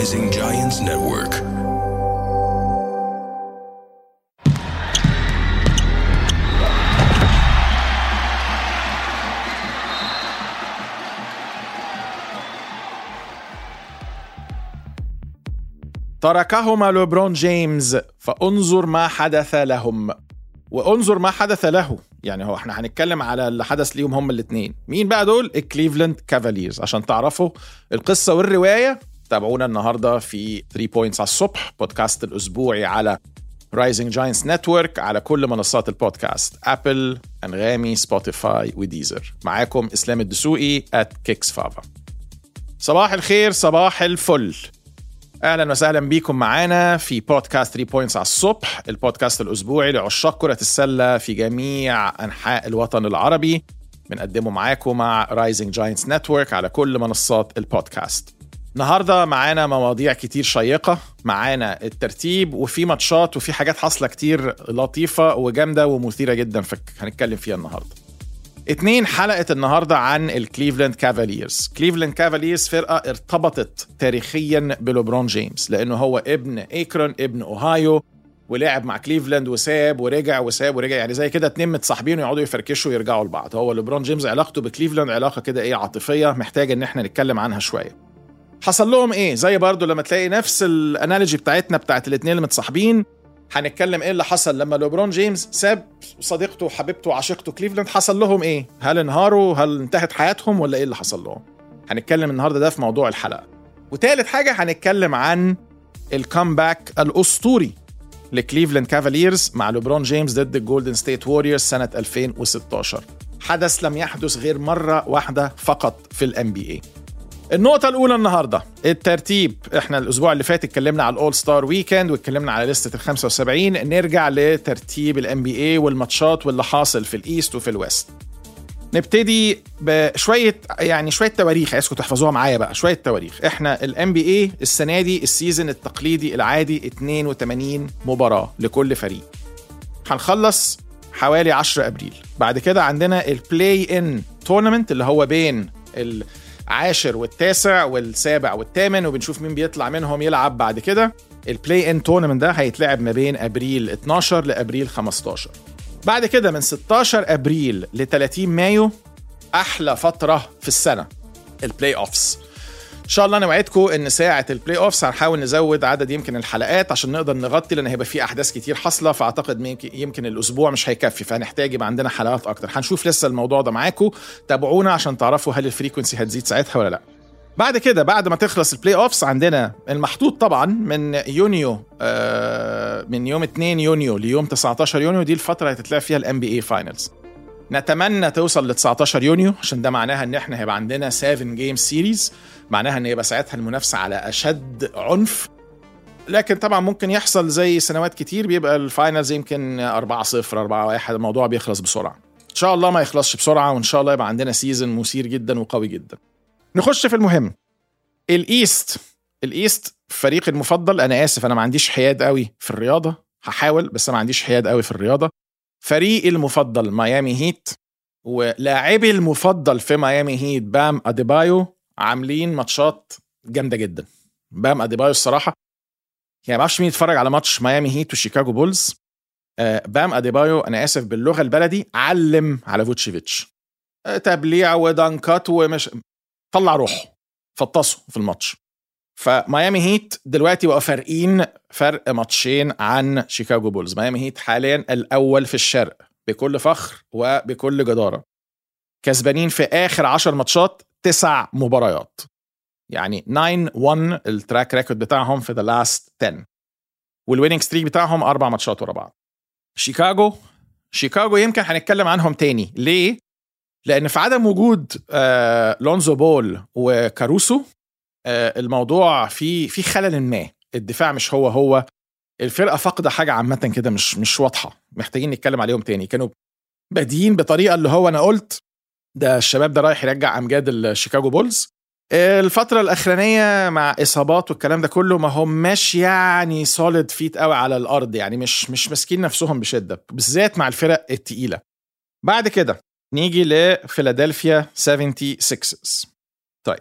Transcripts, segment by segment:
Rising Giants Network. تركهما ليبرون جيمس فانظر ما حدث لهم وانظر ما حدث له يعني هو احنا هنتكلم على اللي حدث ليهم هم الاثنين مين بقى دول الكليفلاند كافاليرز عشان تعرفوا القصه والروايه تابعونا النهارده في 3 بوينتس على الصبح بودكاست الاسبوعي على رايزنج جاينتس نتورك على كل منصات البودكاست ابل انغامي سبوتيفاي وديزر معاكم اسلام الدسوقي ات كيكس فافا صباح الخير صباح الفل اهلا وسهلا بيكم معانا في بودكاست 3 بوينتس على الصبح البودكاست الاسبوعي لعشاق كره السله في جميع انحاء الوطن العربي بنقدمه معاكم مع رايزنج جاينتس نتورك على كل منصات البودكاست النهارده معانا مواضيع كتير شيقه معانا الترتيب وفي ماتشات وفي حاجات حاصله كتير لطيفه وجامده ومثيره جدا فهنتكلم فيها النهارده اتنين حلقة النهاردة عن الكليفلاند كافاليرز كليفلاند كافاليرز فرقة ارتبطت تاريخيا بلوبرون جيمس لأنه هو ابن ايكرون ابن اوهايو ولعب مع كليفلاند وساب ورجع وساب ورجع يعني زي كده اتنين متصاحبين ويقعدوا يفركشوا ويرجعوا لبعض هو لوبرون جيمس علاقته بكليفلاند علاقة كده ايه عاطفية محتاجة ان احنا نتكلم عنها شوية حصل لهم ايه زي برضو لما تلاقي نفس الانالوجي بتاعتنا بتاعت الاتنين اللي متصاحبين هنتكلم ايه اللي حصل لما لوبرون جيمس ساب صديقته وحبيبته وعشيقته كليفلاند حصل لهم ايه؟ هل انهاروا؟ هل انتهت حياتهم ولا ايه اللي حصل لهم؟ هنتكلم النهارده ده في موضوع الحلقه. وتالت حاجه هنتكلم عن الكامباك الاسطوري لكليفلاند كافاليرز مع لوبرون جيمس ضد الجولدن ستيت ووريرز سنه 2016. حدث لم يحدث غير مره واحده فقط في الان بي اي. النقطة الأولى النهاردة الترتيب احنا الأسبوع اللي فات اتكلمنا على الأول ستار ويكند واتكلمنا على لستة ال 75 نرجع لترتيب الام بي اي والماتشات واللي حاصل في الإيست وفي الويست نبتدي بشوية يعني شوية تواريخ عايزكم تحفظوها معايا بقى شوية تواريخ احنا الام بي اي السنة دي السيزون التقليدي العادي 82 مباراة لكل فريق هنخلص حوالي 10 ابريل بعد كده عندنا البلاي ان تورنمنت اللي هو بين ال العاشر والتاسع والسابع والثامن وبنشوف مين بيطلع منهم يلعب بعد كده البلاي ان تورنمنت ده هيتلعب ما بين ابريل 12 لابريل 15 بعد كده من 16 ابريل ل 30 مايو احلى فتره في السنه البلاي اوفس ان شاء الله انا وعدكم ان ساعه البلاي اوفس هنحاول نزود عدد يمكن الحلقات عشان نقدر نغطي لان هيبقى في احداث كتير حاصله فاعتقد يمكن الاسبوع مش هيكفي فهنحتاج يبقى عندنا حلقات اكتر هنشوف لسه الموضوع ده معاكم تابعونا عشان تعرفوا هل الفريكونسي هتزيد ساعتها ولا لا بعد كده بعد ما تخلص البلاي اوفس عندنا المحطوط طبعا من يونيو آه من يوم 2 يونيو ليوم 19 يونيو دي الفتره اللي هتتلعب فيها الام بي اي فاينلز نتمنى توصل ل 19 يونيو عشان ده معناها ان احنا هيبقى عندنا 7 جيم سيريز معناها ان يبقى ساعتها المنافسه على اشد عنف لكن طبعا ممكن يحصل زي سنوات كتير بيبقى الفاينلز يمكن 4 0 4 1 الموضوع بيخلص بسرعه ان شاء الله ما يخلصش بسرعه وان شاء الله يبقى عندنا سيزون مثير جدا وقوي جدا نخش في المهم الايست الايست فريق المفضل انا اسف انا ما عنديش حياد قوي في الرياضه هحاول بس ما عنديش حياد قوي في الرياضه فريقي المفضل ميامي هيت ولاعبي المفضل في ميامي هيت بام اديبايو عاملين ماتشات جامده جدا بام اديبايو الصراحه يعني ما اعرفش مين يتفرج على ماتش ميامي هيت وشيكاغو بولز آه بام اديبايو انا اسف باللغه البلدي علم على فوتشيفيتش آه تبليع ودانكات ومش طلع روحه فطسه في الماتش فميامي هيت دلوقتي بقوا فارقين فرق ماتشين عن شيكاغو بولز ميامي هيت حاليا الاول في الشرق بكل فخر وبكل جداره كسبانين في اخر 10 ماتشات تسع مباريات يعني 9 1 التراك ريكورد بتاعهم في ذا لاست 10 والويننج ستريك بتاعهم اربع ماتشات ورا بعض شيكاغو شيكاغو يمكن هنتكلم عنهم تاني ليه لان في عدم وجود آه لونزو بول وكاروسو آه الموضوع في في خلل ما الدفاع مش هو هو الفرقه فاقده حاجه عامه كده مش مش واضحه محتاجين نتكلم عليهم تاني كانوا بادئين بطريقه اللي هو انا قلت ده الشباب ده رايح يرجع امجاد الشيكاغو بولز الفترة الأخرانية مع إصابات والكلام ده كله ما هماش يعني سوليد فيت قوي على الأرض يعني مش مش ماسكين نفسهم بشدة بالذات مع الفرق التقيلة بعد كده نيجي لفيلادلفيا 76 طيب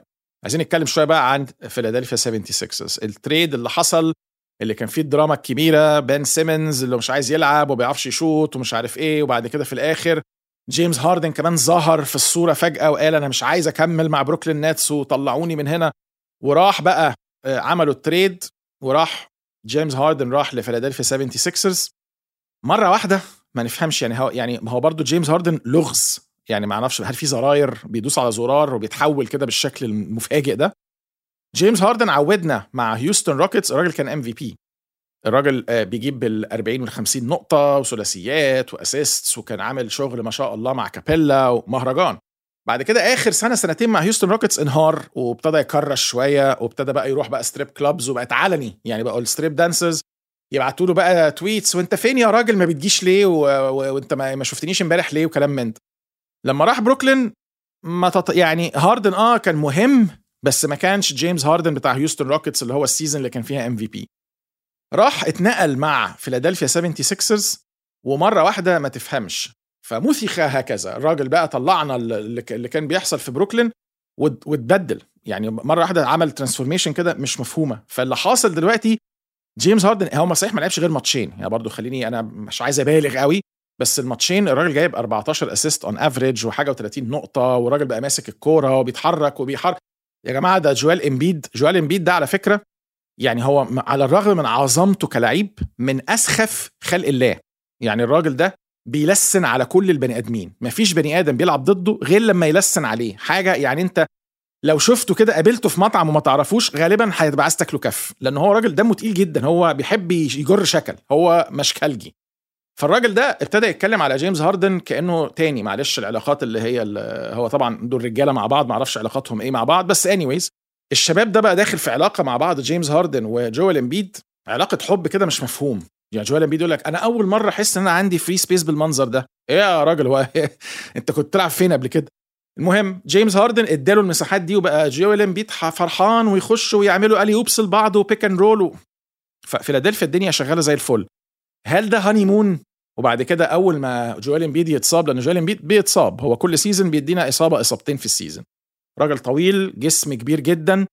عايزين نتكلم شويه بقى عن فيلادلفيا 76 التريد اللي حصل اللي كان فيه الدراما الكبيره بين سيمنز اللي مش عايز يلعب وما بيعرفش يشوط ومش عارف ايه وبعد كده في الاخر جيمس هاردن كمان ظهر في الصوره فجاه وقال انا مش عايز اكمل مع بروكلين نتس وطلعوني من هنا وراح بقى آه، عملوا التريد وراح جيمس هاردن راح لفيلادلفيا 76 مره واحده ما نفهمش يعني هو يعني هو برضه جيمس هاردن لغز يعني ما اعرفش هل في زراير بيدوس على زرار وبيتحول كده بالشكل المفاجئ ده جيمس هاردن عودنا مع هيوستن روكيتس الراجل كان ام في بي الراجل آه، بيجيب بال 40 وال 50 نقطه وثلاثيات واسيستس وكان عامل شغل ما شاء الله مع كابيلا ومهرجان بعد كده اخر سنه سنتين مع هيوستن روكيتس انهار وابتدى يكرش شويه وابتدى بقى يروح بقى ستريب كلابز وبقت علني يعني بقوا الستريب دانسرز يبعتوا له بقى تويتس وانت فين يا راجل ما بتجيش ليه و... و... وانت ما... ما شفتنيش امبارح ليه وكلام من ده لما راح بروكلين ما تط... يعني هاردن اه كان مهم بس ما كانش جيمس هاردن بتاع هيوستن روكيتس اللي هو السيزون اللي كان فيها ام في بي راح اتنقل مع فيلادلفيا 76 ومره واحده ما تفهمش فمثخ هكذا الراجل بقى طلعنا اللي كان بيحصل في بروكلين واتبدل يعني مره واحده عمل ترانسفورميشن كده مش مفهومه فاللي حاصل دلوقتي جيمس هاردن هو صحيح ما لعبش غير ماتشين يعني برضو خليني انا مش عايز ابالغ قوي بس الماتشين الراجل جايب 14 اسيست اون افريج وحاجه و30 نقطه والراجل بقى ماسك الكوره وبيتحرك وبيحرك يا جماعه ده جوال امبيد جوال امبيد ده على فكره يعني هو على الرغم من عظمته كلعيب من اسخف خلق الله يعني الراجل ده بيلسن على كل البني ادمين مفيش بني ادم بيلعب ضده غير لما يلسن عليه حاجه يعني انت لو شفته كده قابلته في مطعم وما تعرفوش غالبا هيبقى عايز تاكله كف لان هو راجل دمه تقيل جدا هو بيحب يجر شكل هو مشكلجي فالراجل ده ابتدى يتكلم على جيمس هاردن كانه تاني معلش العلاقات اللي هي اللي هو طبعا دول رجاله مع بعض ما اعرفش علاقاتهم ايه مع بعض بس انيويز الشباب ده بقى داخل في علاقه مع بعض جيمس هاردن وجويل امبيد علاقه حب كده مش مفهوم يعني جويل امبيد يقول لك انا اول مره احس ان انا عندي فري سبيس بالمنظر ده ايه يا راجل هو انت كنت بتلعب فين قبل كده المهم جيمس هاردن اداله المساحات دي وبقى جويل امبيد فرحان ويخش ويعملوا الي اوبس لبعض وبيك اند رول و... ففيلادلفيا الدنيا شغاله زي الفل هل ده هاني مون وبعد كده اول ما جويل امبيد يتصاب لان جويل امبيد بيتصاب هو كل سيزون بيدينا اصابه اصابتين في السيزون راجل طويل جسم كبير جدا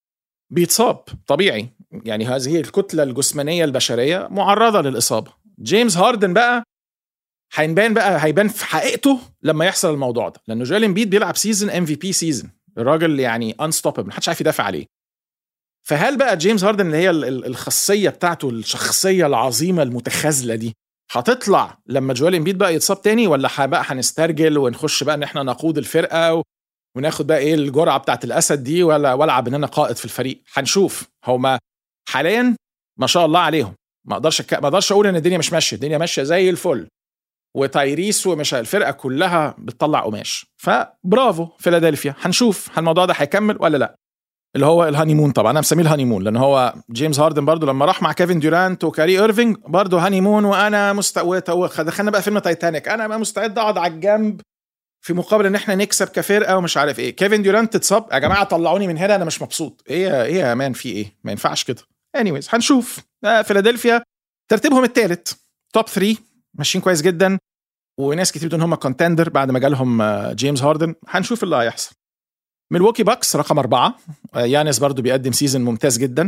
بيتصاب طبيعي يعني هذه الكتله الجسمانيه البشريه معرضه للاصابه جيمس هاردن بقى هيبان بقى هيبان في حقيقته لما يحصل الموضوع ده لانه جويل امبيد بيلعب سيزون ام في بي سيزون الراجل يعني انستوببل محدش عارف يدافع عليه فهل بقى جيمس هاردن اللي هي الخاصيه بتاعته الشخصيه العظيمه المتخاذله دي هتطلع لما جوال امبيد بقى يتصاب تاني ولا بقى هنسترجل ونخش بقى ان احنا نقود الفرقه وناخد بقى ايه الجرعه بتاعت الاسد دي ولا والعب ان انا قائد في الفريق هنشوف هما حاليا ما شاء الله عليهم ما اقدرش ما اقدرش اقول ان الدنيا مش ماشيه الدنيا ماشيه زي الفل وتايريس ومش الفرقه كلها بتطلع قماش فبرافو فيلادلفيا هنشوف هل الموضوع ده هيكمل ولا لا اللي هو الهانيمون طبعا انا مسميه الهانيمون لان هو جيمس هاردن برضو لما راح مع كيفن ديورانت وكاري ايرفينج برضو هانيمون وانا مستوى دخلنا بقى فيلم تايتانيك انا بقى مستعد اقعد على الجنب في مقابل ان احنا نكسب كفرقه ومش عارف ايه كيفن ديورانت اتصاب يا جماعه طلعوني من هنا انا مش مبسوط ايه ايه يا مان في ايه ما ينفعش كده انيويز هنشوف آه فيلادلفيا ترتيبهم الثالث توب 3 ماشيين كويس جدا وناس كتير بتقول ان هم كونتندر بعد ما جالهم جيمس هاردن هنشوف اللي هيحصل ميلواكي باكس رقم أربعة آه، يانس برضو بيقدم سيزون ممتاز جدا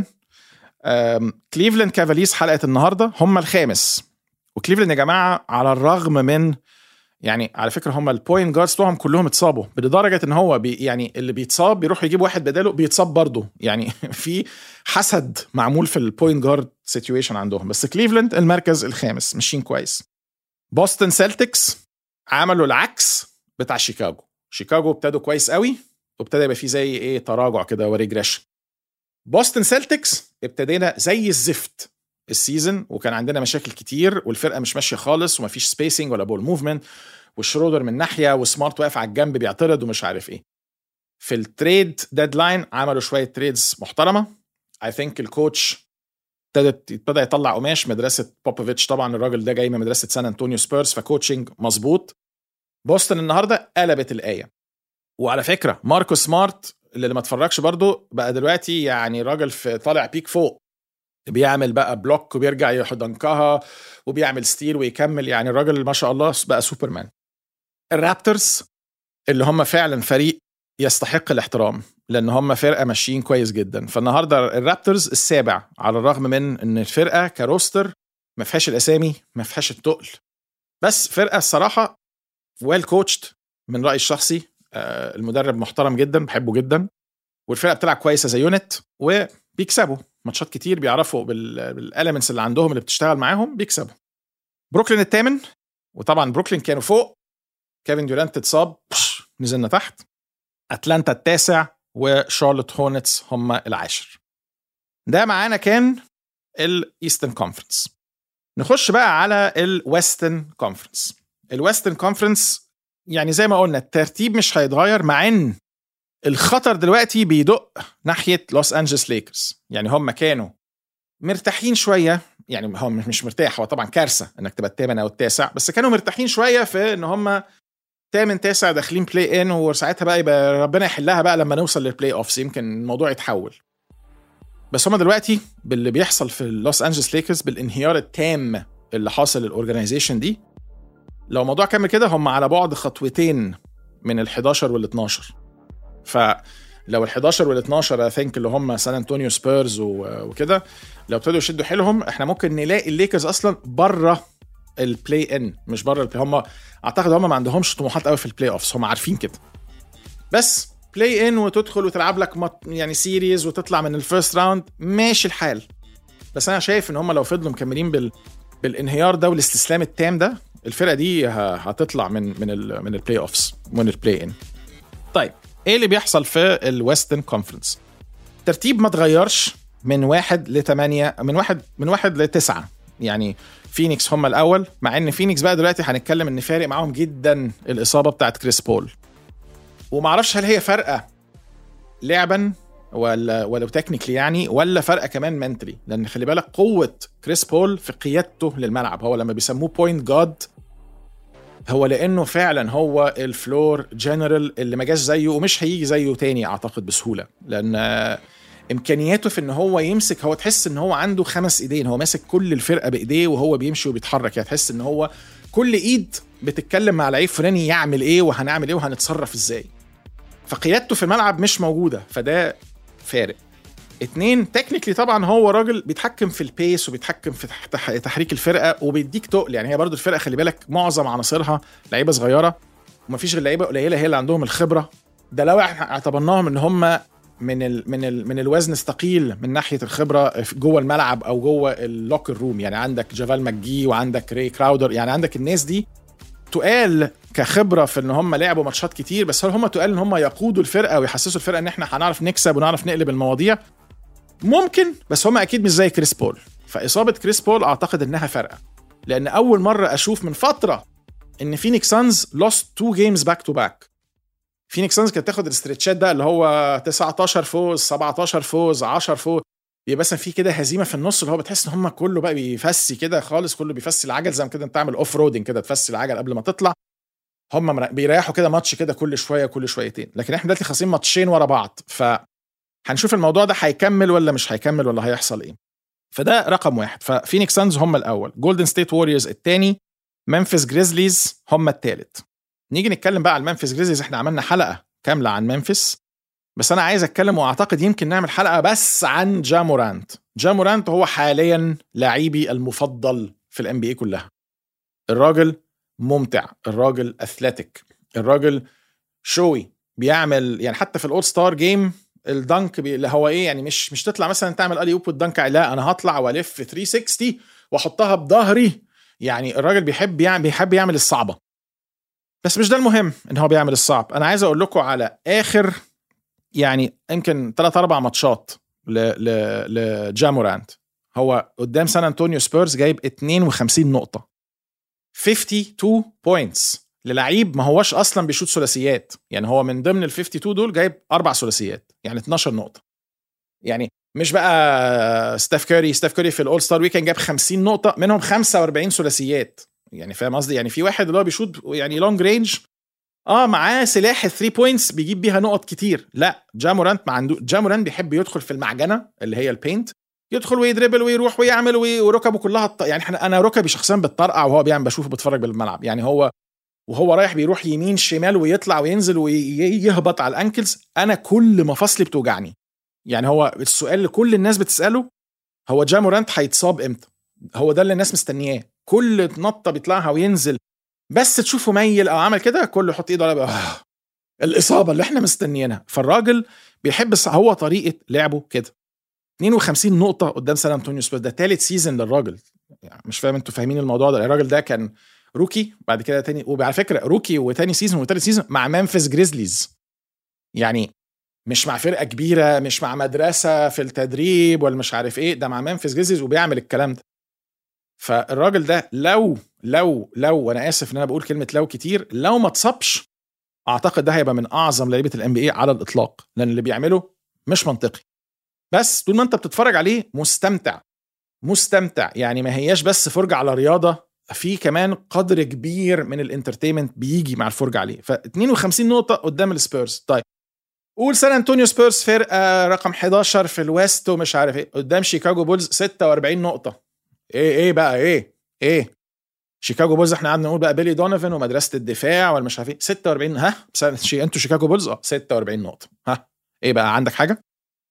كليفلاند كافاليز حلقة النهاردة هم الخامس وكليفلاند يا جماعة على الرغم من يعني على فكره هم البوينت جاردز بتوعهم كلهم اتصابوا لدرجه ان هو بي يعني اللي بيتصاب بيروح يجيب واحد بداله بيتصاب برضه يعني في حسد معمول في البوينت جارد سيتويشن عندهم بس كليفلاند المركز الخامس ماشيين كويس بوسطن سيلتكس عملوا العكس بتاع شيكاغو شيكاغو ابتدوا كويس قوي وابتدى يبقى في زي ايه تراجع كده وريجريشن بوسطن سيلتكس ابتدينا زي الزفت السيزون وكان عندنا مشاكل كتير والفرقه مش ماشيه خالص ومفيش سبيسنج ولا بول موفمنت وشرودر من ناحيه وسمارت واقف على الجنب بيعترض ومش عارف ايه في التريد ديدلاين عملوا شويه تريدز محترمه اي ثينك الكوتش ابتدت ابتدى يطلع قماش مدرسه بوبوفيتش طبعا الراجل ده جاي من مدرسه سان انطونيو سبيرز فكوتشنج مظبوط بوسطن النهارده قلبت الايه وعلى فكره ماركو سمارت اللي ما اتفرجش برضه بقى دلوقتي يعني راجل في طالع بيك فوق بيعمل بقى بلوك وبيرجع يحضنكها وبيعمل ستيل ويكمل يعني الراجل ما شاء الله بقى سوبرمان الرابترز اللي هم فعلا فريق يستحق الاحترام لان هم فرقه ماشيين كويس جدا فالنهارده الرابترز السابع على الرغم من ان الفرقه كروستر ما فيهاش الاسامي ما فيهاش التقل بس فرقه الصراحه ويل كوتشد من رايي الشخصي آه، المدرب محترم جدا بحبه جدا والفرقه بتلعب كويسه زي يونت وبيكسبوا ماتشات كتير بيعرفوا بالاليمنتس اللي عندهم اللي بتشتغل معاهم بيكسبوا بروكلين الثامن وطبعا بروكلين كانوا فوق كيفن ديورانت اتصاب نزلنا تحت اتلانتا التاسع وشارلوت هونتس هم العاشر ده معانا كان الايسترن كونفرنس نخش بقى على الويسترن كونفرنس الويسترن كونفرنس يعني زي ما قلنا الترتيب مش هيتغير مع ان الخطر دلوقتي بيدق ناحيه لوس انجلس ليكرز يعني هم كانوا مرتاحين شويه يعني هو مش مرتاح هو طبعا كارثه انك تبقى الثامن او التاسع بس كانوا مرتاحين شويه في ان هم تامن تاسع داخلين بلاي ان وساعتها بقى يبقى ربنا يحلها بقى لما نوصل للبلاي اوفس يمكن الموضوع يتحول بس هما دلوقتي باللي بيحصل في لوس انجلس ليكرز بالانهيار التام اللي حاصل للاورجنايزيشن دي لو الموضوع كمل كده هم على بعد خطوتين من ال 11 وال 12 فلو ال 11 وال 12 اي ثينك اللي هم سان انطونيو سبيرز وكده لو ابتدوا يشدوا حيلهم احنا ممكن نلاقي الليكرز اصلا بره البلاي ان مش بره البلاي هم اعتقد هم ما عندهمش طموحات قوي في البلاي اوفس هم عارفين كده بس بلاي ان وتدخل وتلعب لك مط... يعني سيريز وتطلع من الفيرست راوند ماشي الحال بس انا شايف ان هم لو فضلوا مكملين بال بالانهيار ده والاستسلام التام ده الفرقه دي هتطلع من من ال من البلاي اوفس من البلاي ان طيب ايه اللي بيحصل في الويسترن كونفرنس ترتيب ما اتغيرش من واحد لثمانية من واحد من واحد لتسعة يعني فينيكس هم الاول مع ان فينيكس بقى دلوقتي هنتكلم ان فارق معاهم جدا الاصابه بتاعت كريس بول ومعرفش هل هي فرقه لعبا ولا ولو تكنيكلي يعني ولا فرقه كمان منتلي لان خلي بالك قوه كريس بول في قيادته للملعب هو لما بيسموه بوينت جاد هو لانه فعلا هو الفلور جنرال اللي ما جاش زيه ومش هيجي زيه تاني اعتقد بسهوله لان امكانياته في ان هو يمسك هو تحس ان هو عنده خمس ايدين هو ماسك كل الفرقه بايديه وهو بيمشي وبيتحرك يعني تحس ان هو كل ايد بتتكلم مع لعيب فلاني يعمل ايه وهنعمل ايه وهنتصرف ازاي فقيادته في الملعب مش موجوده فده فارق اتنين تكنيكلي طبعا هو راجل بيتحكم في البيس وبيتحكم في تحريك الفرقه وبيديك تقل يعني هي برضو الفرقه خلي بالك معظم عناصرها لعيبه صغيره ومفيش غير لعيبه قليله هي اللي عندهم الخبره ده لو احنا اعتبرناهم ان هم من ال من ال من الوزن الثقيل من ناحيه الخبره جوه الملعب او جوه اللوكر روم يعني عندك جافال ماجي وعندك ري كراودر يعني عندك الناس دي تقال كخبره في ان هم لعبوا ماتشات كتير بس هل هم تقال ان هم يقودوا الفرقه ويحسسوا الفرقه ان احنا هنعرف نكسب ونعرف نقلب المواضيع ممكن بس هم اكيد مش زي كريس بول فاصابه كريس بول اعتقد انها فارقه لان اول مره اشوف من فتره ان فينيكس سانز لوست تو جيمز باك تو باك فينيكس سانز كانت تاخد الاسترتشات ده اللي هو 19 فوز 17 فوز 10 فوز يبقى مثلا في كده هزيمه في النص اللي هو بتحس ان هم كله بقى بيفسي كده خالص كله بيفسي العجل زي ما كده انت تعمل اوف رودنج كده تفسي العجل قبل ما تطلع هم بيريحوا كده ماتش كده كل شويه كل شويتين لكن احنا دلوقتي خاصين ماتشين ورا بعض ف هنشوف الموضوع ده هيكمل ولا مش هيكمل ولا هيحصل ايه فده رقم واحد ففينيكس سانز هم الاول جولدن ستيت ووريرز الثاني ممفيس جريزليز هم الثالث نيجي نتكلم بقى على الممفيس جريزليز احنا عملنا حلقه كامله عن ممفيس بس انا عايز اتكلم واعتقد يمكن نعمل حلقه بس عن جامورانت جامورانت هو حاليا لاعبي المفضل في الام بي اي كلها الراجل ممتع الراجل اثليتيك الراجل شوي بيعمل يعني حتى في الاول ستار جيم الدنك اللي هو ايه يعني مش مش تطلع مثلا تعمل الي اوب والدنك لا انا هطلع والف 360 واحطها بظهري يعني الراجل بيحب يعني بيحب يعمل الصعبه بس مش ده المهم ان هو بيعمل الصعب انا عايز اقول لكم على اخر يعني يمكن ثلاث اربع ماتشات لجامورانت هو قدام سان انطونيو سبيرز جايب 52 نقطه 52 بوينتس للعيب ما هوش اصلا بيشوط ثلاثيات يعني هو من ضمن ال 52 دول جايب اربع ثلاثيات يعني 12 نقطه يعني مش بقى ستاف كاري ستاف كاري في الاول ستار ويكند جاب 50 نقطه منهم 45 ثلاثيات يعني فاهم قصدي يعني في واحد اللي هو بيشوط يعني لونج رينج اه معاه سلاح 3 بوينتس بيجيب بيها نقط كتير لا جامورانت ما عنده جامورانت بيحب يدخل في المعجنه اللي هي البينت يدخل ويدربل ويروح ويعمل وركبه كلها يعني احنا انا ركبي شخصيا بتطرقع وهو بيعمل بشوفه بتفرج بالملعب يعني هو وهو رايح بيروح يمين شمال ويطلع وينزل ويهبط على الانكلز انا كل مفاصلي بتوجعني يعني هو السؤال اللي كل الناس بتساله هو جامورانت هيتصاب امتى هو ده اللي الناس مستنياه كل نطه بيطلعها وينزل بس تشوفه ميل او عمل كده كله يحط ايده على آه الاصابه اللي احنا مستنيينها فالراجل بيحب هو طريقه لعبه كده 52 نقطه قدام سان انطونيو سبيرز ده ثالث سيزون للراجل يعني مش فاهم انتوا فاهمين الموضوع ده الراجل ده كان روكي بعد كده تاني وعلى فكره روكي وتاني سيزون وتالت سيزون مع ممفيس جريزليز يعني مش مع فرقه كبيره مش مع مدرسه في التدريب ولا مش عارف ايه ده مع ممفيس جريزليز وبيعمل الكلام ده فالراجل ده لو لو لو وانا اسف ان انا بقول كلمه لو كتير لو ما اتصابش اعتقد ده هيبقى من اعظم لعيبه الام بي اي على الاطلاق لان اللي بيعمله مش منطقي بس طول ما انت بتتفرج عليه مستمتع مستمتع يعني ما هياش بس فرجه على رياضه في كمان قدر كبير من الانترتينمنت بيجي مع الفرجه عليه ف 52 نقطه قدام السبيرز طيب قول سان انطونيو سبيرز فرقه رقم 11 في الويست ومش عارف ايه قدام شيكاغو بولز 46 نقطه ايه ايه بقى ايه ايه شيكاغو بولز احنا قعدنا نقول بقى بيلي دونيفن ومدرسه الدفاع ولا مش عارف ايه 46 ها انتوا شيكاغو بولز اه 46 نقطه ها ايه بقى عندك حاجه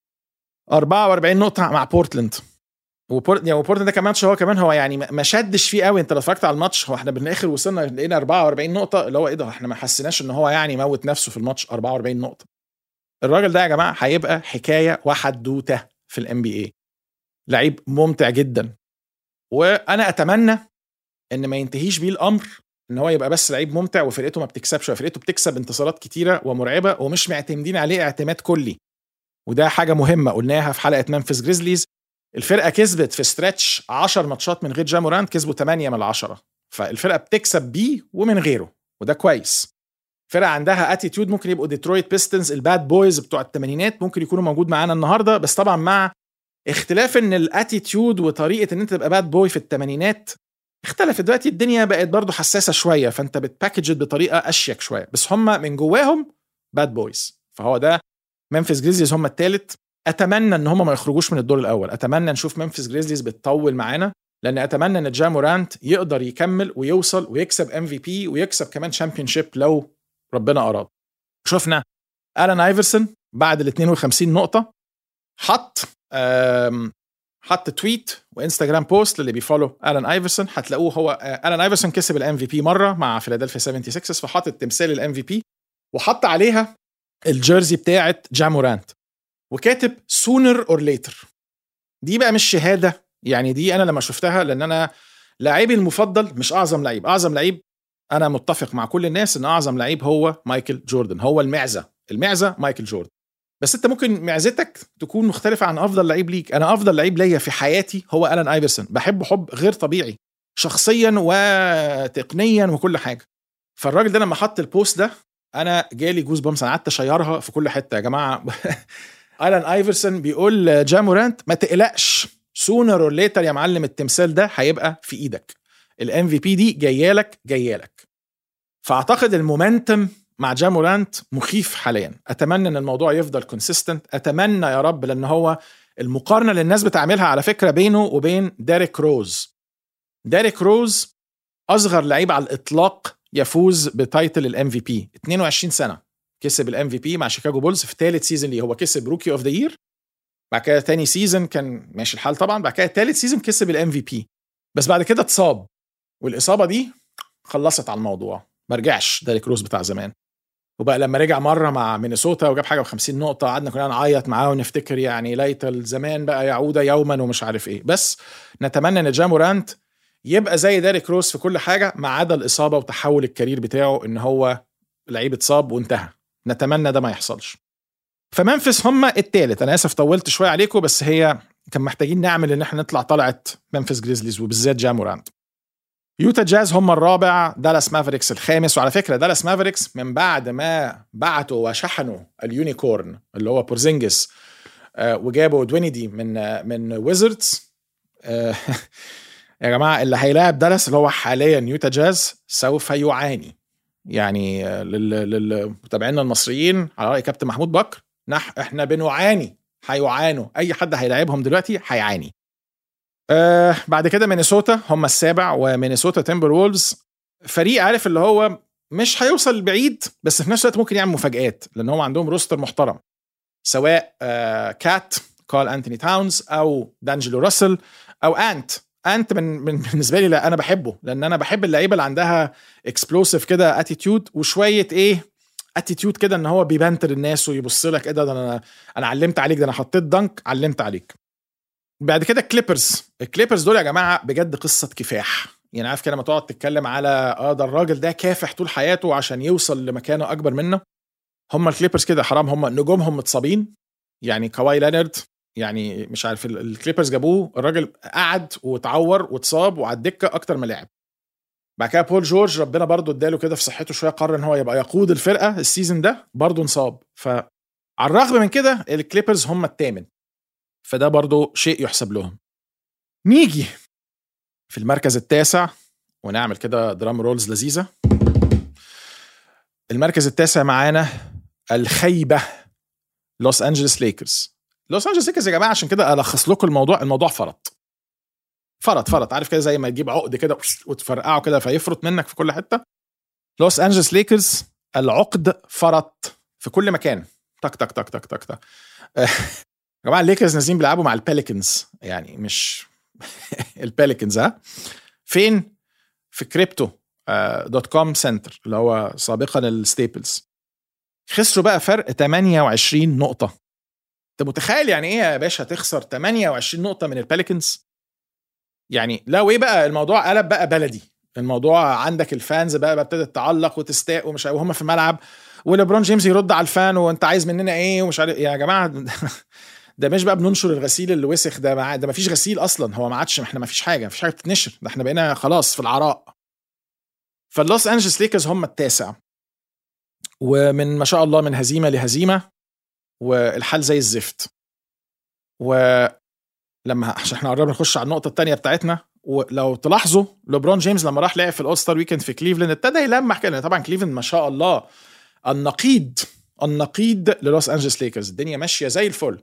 44 نقطه مع بورتلاند وبورت يعني وبورتلاند ده كمان هو كمان هو يعني ما شدش فيه قوي انت لو اتفرجت على الماتش هو احنا بالاخر وصلنا لقينا 44 نقطه اللي هو ايه ده احنا ما حسيناش ان هو يعني موت نفسه في الماتش 44 نقطه الراجل ده يا جماعه هيبقى حكايه وحدوته في الام بي اي لعيب ممتع جدا وانا اتمنى ان ما ينتهيش بيه الامر ان هو يبقى بس لعيب ممتع وفرقته ما بتكسبش وفرقته بتكسب انتصارات كتيره ومرعبه ومش معتمدين عليه اعتماد كلي وده حاجه مهمه قلناها في حلقه ممفيس جريزليز الفرقه كسبت في ستريتش 10 ماتشات من غير جامورانت كسبوا 8 من 10 فالفرقه بتكسب بيه ومن غيره وده كويس فرقه عندها اتيتيود ممكن يبقوا ديترويت بيستنز الباد بويز بتوع الثمانينات ممكن يكونوا موجود معانا النهارده بس طبعا مع اختلاف ان الاتيتيود وطريقه ان انت تبقى باد بوي في الثمانينات اختلفت دلوقتي الدنيا بقت برضه حساسه شويه فانت بتباكج بطريقه اشيك شويه بس هم من جواهم باد بويز فهو ده ممفيس جريزليز هم الثالث اتمنى ان هم ما يخرجوش من الدور الاول اتمنى نشوف ممفيس جريزليز بتطول معانا لان اتمنى ان جامورانت يقدر يكمل ويوصل ويكسب ام في بي ويكسب كمان شامبيون شيب لو ربنا اراد شفنا الان ايفرسون بعد ال 52 نقطه حط حط تويت وانستغرام بوست للي بيفولو الان ايفرسون هتلاقوه هو الان ايفرسون كسب الام في بي مره مع فيلادلفيا 76 فحط تمثال الام في بي وحط عليها الجيرزي بتاعت جامورانت وكاتب سونر اور ليتر دي بقى مش شهاده يعني دي انا لما شفتها لان انا لاعبي المفضل مش اعظم لعيب اعظم لعيب انا متفق مع كل الناس ان اعظم لعيب هو مايكل جوردن هو المعزه المعزه مايكل جوردن بس انت ممكن معزتك تكون مختلفه عن افضل لعيب ليك انا افضل لعيب ليا في حياتي هو الان ايفرسون بحبه حب غير طبيعي شخصيا وتقنيا وكل حاجه فالراجل ده لما حط البوست ده انا جالي جوز بامس انا قعدت اشيرها في كل حته يا جماعه الان ايفرسون بيقول جامورانت ما تقلقش سونر اور ليتر يا معلم التمثال ده هيبقى في ايدك الام في بي دي جايه لك جايه لك فاعتقد المومنتم مع جامورانت مخيف حاليا اتمنى ان الموضوع يفضل كونسيستنت اتمنى يا رب لان هو المقارنه اللي الناس بتعملها على فكره بينه وبين ديريك روز ديريك روز اصغر لعيب على الاطلاق يفوز بتايتل الام في بي 22 سنه كسب الام في بي مع شيكاغو بولز في ثالث سيزون ليه هو كسب روكي اوف ذا يير بعد كده تاني سيزون كان ماشي الحال طبعا بعد كده ثالث سيزون كسب الام في بي بس بعد كده اتصاب والاصابه دي خلصت على الموضوع ما رجعش ديريك روز بتاع زمان وبقى لما رجع مره مع مينيسوتا وجاب حاجه و50 نقطه قعدنا كلنا نعيط معاه ونفتكر يعني ليت الزمان بقى يعود يوما ومش عارف ايه بس نتمنى ان جامورانت يبقى زي ديريك روز في كل حاجه ما عدا الاصابه وتحول الكارير بتاعه ان هو لعيب اتصاب وانتهى نتمنى ده ما يحصلش فمنفس هم التالت انا اسف طولت شويه عليكم بس هي كان محتاجين نعمل ان احنا نطلع طلعت منفس جريزليز وبالذات جامورانت يوتا جاز هم الرابع دالاس مافريكس الخامس وعلى فكره دالاس مافريكس من بعد ما بعتوا وشحنوا اليونيكورن اللي هو بورزينجس آه وجابوا دوينيدي من آه من ويزردز آه يا جماعه اللي هيلاعب دالاس اللي هو حاليا يوتا جاز سوف يعاني يعني للمتابعين المصريين على راي كابتن محمود بكر نح احنا بنعاني هيعانوا اي حد هيلاعبهم دلوقتي هيعاني آه بعد كده مينيسوتا هم السابع ومينيسوتا تيمبر وولفز فريق عارف اللي هو مش هيوصل بعيد بس في نفس الوقت ممكن يعمل مفاجآت لان هم عندهم روستر محترم سواء آه كات كارل انتوني تاونز او دانجلو راسل او انت انت من, من بالنسبه لي لا انا بحبه لان انا بحب اللعيبه اللي عندها اكسبلوسيف كده اتيتيود وشويه ايه اتيتيود كده ان هو بيبنتر الناس ويبص لك ايه ده, ده انا انا علمت عليك ده انا حطيت دنك علمت عليك بعد كده الكليبرز الكليبرز دول يا جماعه بجد قصه كفاح يعني عارف كده لما تقعد تتكلم على اه ده الراجل ده كافح طول حياته عشان يوصل لمكانه اكبر منه هم الكليبرز كده حرام هم نجومهم متصابين يعني كواي لينارد يعني مش عارف الكليبرز جابوه الراجل قعد واتعور واتصاب وعلى الدكه اكتر ما لعب بعد كده بول جورج ربنا برضه اداله كده في صحته شويه قرر ان هو يبقى يقود الفرقه السيزون ده برضه انصاب فعلى الرغم من كده الكليبرز هم الثامن فده برضه شيء يحسب لهم نيجي في المركز التاسع ونعمل كده درام رولز لذيذه المركز التاسع معانا الخيبه لوس انجلوس ليكرز لوس انجلوس ليكرز يا جماعه عشان كده الخص لكم الموضوع الموضوع فرط فرط فرط عارف كده زي ما تجيب عقد كده وتفرقعه كده فيفرط منك في كل حته لوس انجلوس ليكرز العقد فرط في كل مكان تك تك تك تك تك تك يا جماعه الليكرز نازلين بيلعبوا مع الباليكنز يعني مش الباليكنز ها فين في كريبتو دوت كوم سنتر اللي هو سابقا الستيبلز خسروا بقى فرق 28 نقطة انت متخيل يعني ايه يا باشا تخسر 28 نقطة من الباليكنز يعني لا ايه بقى الموضوع قلب بقى بلدي الموضوع عندك الفانز بقى ابتدت تعلق وتستاء ومش وهم في الملعب وليبرون جيمس يرد على الفان وانت عايز مننا ايه ومش عارف يا جماعه ده مش بقى بننشر الغسيل اللي وسخ ده مع... ده ما فيش غسيل اصلا هو ما عادش احنا ما فيش حاجه ما فيش حاجه بتتنشر ده احنا بقينا خلاص في العراء فاللوس انجلس ليكرز هم التاسع ومن ما شاء الله من هزيمه لهزيمه والحال زي الزفت ولما عشان احنا قربنا نخش على النقطه الثانيه بتاعتنا ولو تلاحظوا لبرون جيمس لما راح لعب في الاول ستار ويكند في كليفلاند ابتدى يلمح كده طبعا كليفلاند ما شاء الله النقيض النقيض للوس انجلس ليكرز الدنيا ماشيه زي الفل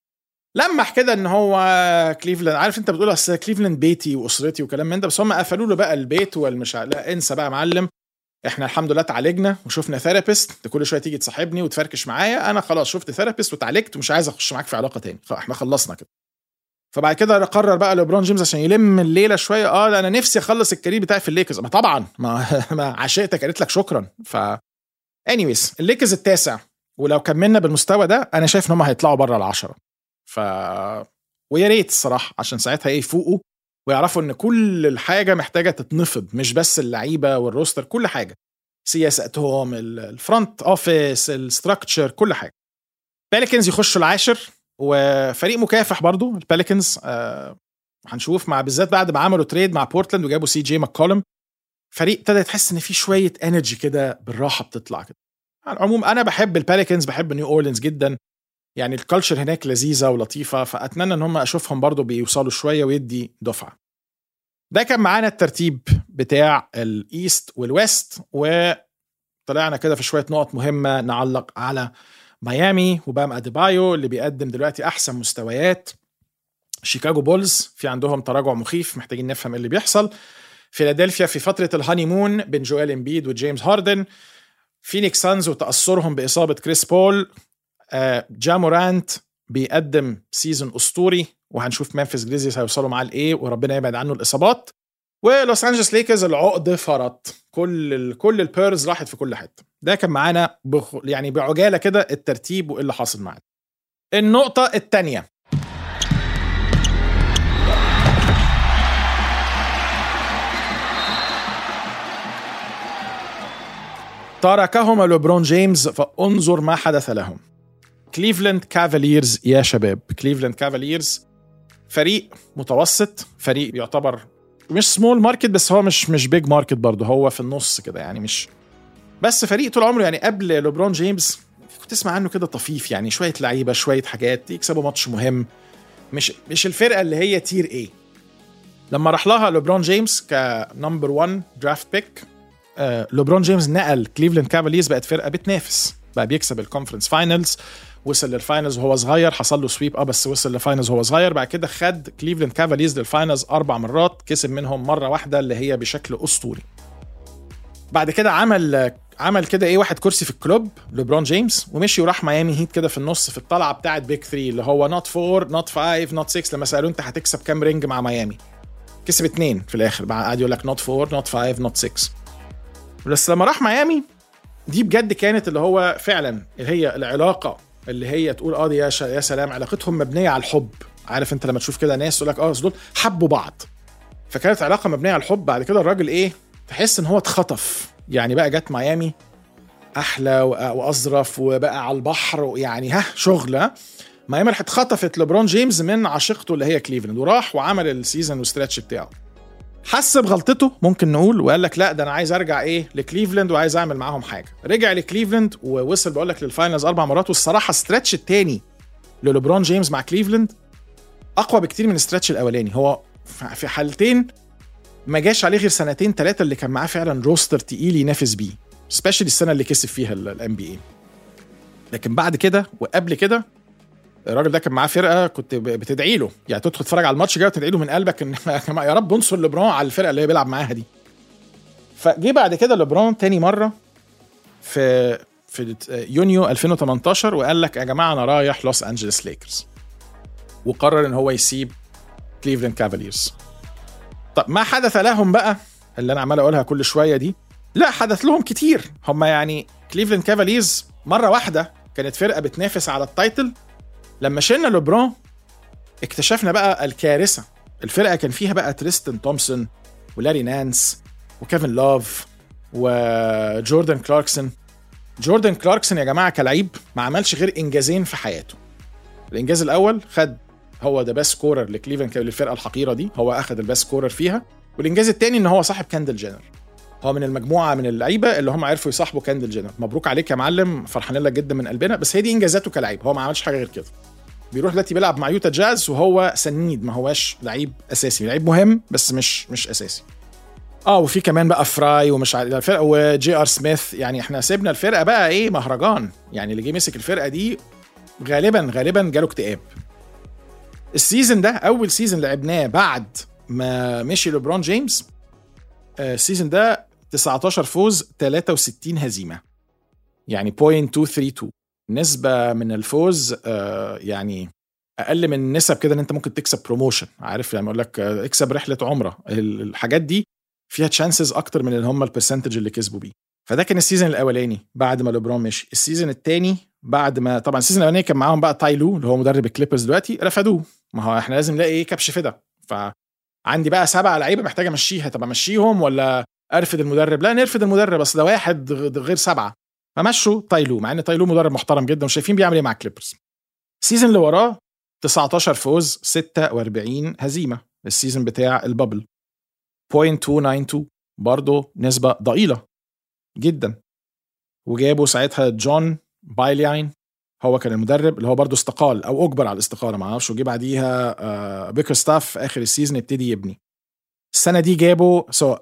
لمح كده ان هو كليفلاند عارف انت بتقول اصل كليفلاند بيتي واسرتي وكلام من ده بس هم قفلوا له بقى البيت والمش لا انسى بقى يا معلم احنا الحمد لله اتعالجنا وشفنا ثيرابيست كل شويه تيجي تصاحبني وتفركش معايا انا خلاص شفت ثيرابيست واتعالجت ومش عايز اخش معاك في علاقه تاني فاحنا خلصنا كده فبعد كده قرر بقى ليبرون جيمس عشان يلم الليله شويه اه انا نفسي اخلص الكارير بتاعي في الليكرز ما طبعا ما, ما عشقتك قالت لك شكرا ف انيويز الليكرز التاسع ولو كملنا بالمستوى ده انا شايف ان هم هيطلعوا بره العشره ف ويا ريت الصراحه عشان ساعتها ايه يفوقوا ويعرفوا ان كل الحاجه محتاجه تتنفض مش بس اللعيبه والروستر كل حاجه سياساتهم الفرونت اوفيس الستراكشر كل حاجه باليكنز يخشوا العاشر وفريق مكافح برضو الباليكنز آه هنشوف مع بالذات بعد ما عملوا تريد مع بورتلاند وجابوا سي جي ماكولم فريق ابتدى تحس ان في شويه انرجي كده بالراحه بتطلع كده على العموم انا بحب الباليكنز بحب نيو اورلينز جدا يعني الكالتشر هناك لذيذه ولطيفه فاتمنى ان هم اشوفهم برضو بيوصلوا شويه ويدي دفعه ده كان معانا الترتيب بتاع الايست والويست وطلعنا كده في شويه نقط مهمه نعلق على ميامي وبام اديبايو اللي بيقدم دلوقتي احسن مستويات شيكاغو بولز في عندهم تراجع مخيف محتاجين نفهم ايه اللي بيحصل فيلادلفيا في فتره الهاني مون بين جويل امبيد وجيمس هاردن فينيكس سانز وتاثرهم باصابه كريس بول آه جامورانت بيقدم سيزون اسطوري وهنشوف ممفيس جريزيز هيوصلوا معاه لايه وربنا يبعد عنه الاصابات ولوس انجلوس ليكرز العقد فرط كل ال كل البيرز راحت في كل حته ده كان معانا بخ... يعني بعجاله كده الترتيب وايه اللي حاصل معانا النقطه الثانيه تركهما لبرون جيمس فانظر ما حدث لهم كليفلاند كافاليرز يا شباب كليفلاند كافاليرز فريق متوسط فريق يعتبر مش سمول ماركت بس هو مش مش بيج ماركت برضه هو في النص كده يعني مش بس فريق طول عمره يعني قبل ليبرون جيمس كنت تسمع عنه كده طفيف يعني شويه لعيبه شويه حاجات يكسبوا ماتش مهم مش مش الفرقه اللي هي تير ايه لما راح لها ليبرون جيمس كنمبر 1 درافت بيك آه ليبرون جيمس نقل كليفلاند كافاليرز بقت فرقه بتنافس بقى بيكسب الكونفرنس فاينلز وصل للفاينلز وهو صغير حصل له سويب اه بس وصل للفاينلز وهو صغير بعد كده خد كليفلاند كافاليرز للفاينلز اربع مرات كسب منهم مره واحده اللي هي بشكل اسطوري بعد كده عمل عمل كده ايه واحد كرسي في الكلوب لبرون جيمس ومشي وراح ميامي هيت كده في النص في الطلعه بتاعت بيك 3 اللي هو نوت 4 نوت 5 نوت 6 لما سالوه انت هتكسب كام رينج مع ميامي كسب اثنين في الاخر بعد قعد يقول لك نوت 4 نوت 5 نوت 6 بس لما راح ميامي دي بجد كانت اللي هو فعلا اللي هي العلاقه اللي هي تقول اه دي يا, يا سلام علاقتهم مبنيه على الحب عارف انت لما تشوف كده ناس تقول لك اه دول حبوا بعض فكانت علاقه مبنيه على الحب بعد كده الراجل ايه تحس ان هو اتخطف يعني بقى جت ميامي احلى واظرف وبقى على البحر يعني ها شغل ها ميامي راح اتخطفت لبرون جيمس من عشيقته اللي هي كليفلاند وراح وعمل السيزون والستريتش بتاعه حس بغلطته ممكن نقول وقال لك لا ده انا عايز ارجع ايه لكليفلاند وعايز اعمل معاهم حاجه رجع لكليفلاند ووصل بقول لك للفاينلز اربع مرات والصراحه الستريتش الثاني للبرون جيمس مع كليفلاند اقوى بكتير من الستريتش الاولاني هو في حالتين ما جاش عليه غير سنتين ثلاثه اللي كان معاه فعلا روستر تقيل ينافس بيه سبيشالي السنه اللي كسب فيها الام بي اي لكن بعد كده وقبل كده الراجل ده كان معاه فرقه كنت بتدعي له يعني تدخل تتفرج على الماتش كده وتدعي له من قلبك ان يا رب انصر لبرون على الفرقه اللي هي بيلعب معاها دي فجه بعد كده لبرون تاني مره في في يونيو 2018 وقال لك يا جماعه انا رايح لوس انجلوس ليكرز وقرر ان هو يسيب كليفلاند كافاليرز طب ما حدث لهم بقى اللي انا عمال اقولها كل شويه دي لا حدث لهم كتير هم يعني كليفلاند كافاليرز مره واحده كانت فرقه بتنافس على التايتل لما شلنا لبرون اكتشفنا بقى الكارثه الفرقه كان فيها بقى تريستن تومسون ولاري نانس وكيفن لوف وجوردن كلاركسون جوردن كلاركسون يا جماعه كلعيب ما عملش غير انجازين في حياته الانجاز الاول خد هو ده بيست سكورر لكليفلاند للفرقه الحقيره دي هو اخذ البيست سكورر فيها والانجاز الثاني ان هو صاحب كاندل جينر هو من المجموعه من اللعيبه اللي هم عرفوا يصاحبوا كاندل جينر مبروك عليك يا معلم فرحانين لك جدا من قلبنا بس هي دي انجازاته كلاعب هو ما عملش حاجه غير كده بيروح دلوقتي بيلعب مع يوتا جاز وهو سنيد ما هواش لعيب اساسي لعيب مهم بس مش مش اساسي اه وفي كمان بقى فراي ومش عارف الفرقه وجي ار سميث يعني احنا سيبنا الفرقه بقى ايه مهرجان يعني اللي جه مسك الفرقه دي غالبا غالبا جاله اكتئاب السيزون ده اول سيزون لعبناه بعد ما مشي لبرون جيمس السيزون ده 19 فوز 63 هزيمه يعني 0.232 نسبه من الفوز آه يعني اقل من نسب كده ان انت ممكن تكسب بروموشن عارف يعني اقول لك اكسب رحله عمره الحاجات دي فيها تشانسز اكتر من اللي هم البرسنتج اللي كسبوا بيه فده كان السيزون الاولاني بعد ما لبرون مشي السيزون الثاني بعد ما طبعا السيزون الاولاني كان معاهم بقى تايلو اللي هو مدرب الكليبرز دلوقتي رفضوه ما هو احنا لازم نلاقي ايه كبش فدا فعندي بقى سبعه لعيبه محتاج امشيها طب امشيهم ولا ارفض المدرب لا نرفض المدرب بس ده واحد غير سبعه فمشوا تايلو مع ان تايلو مدرب محترم جدا وشايفين بيعمل ايه مع الكليبرز السيزون اللي وراه 19 فوز 46 هزيمه السيزون بتاع البابل 0.292 برضه نسبه ضئيله جدا وجابوا ساعتها جون بايلياين هو كان المدرب اللي هو برضه استقال او اجبر على الاستقاله ما اعرفش وجي بعديها بيكر ستاف في اخر السيزون ابتدي يبني السنه دي جابوا سو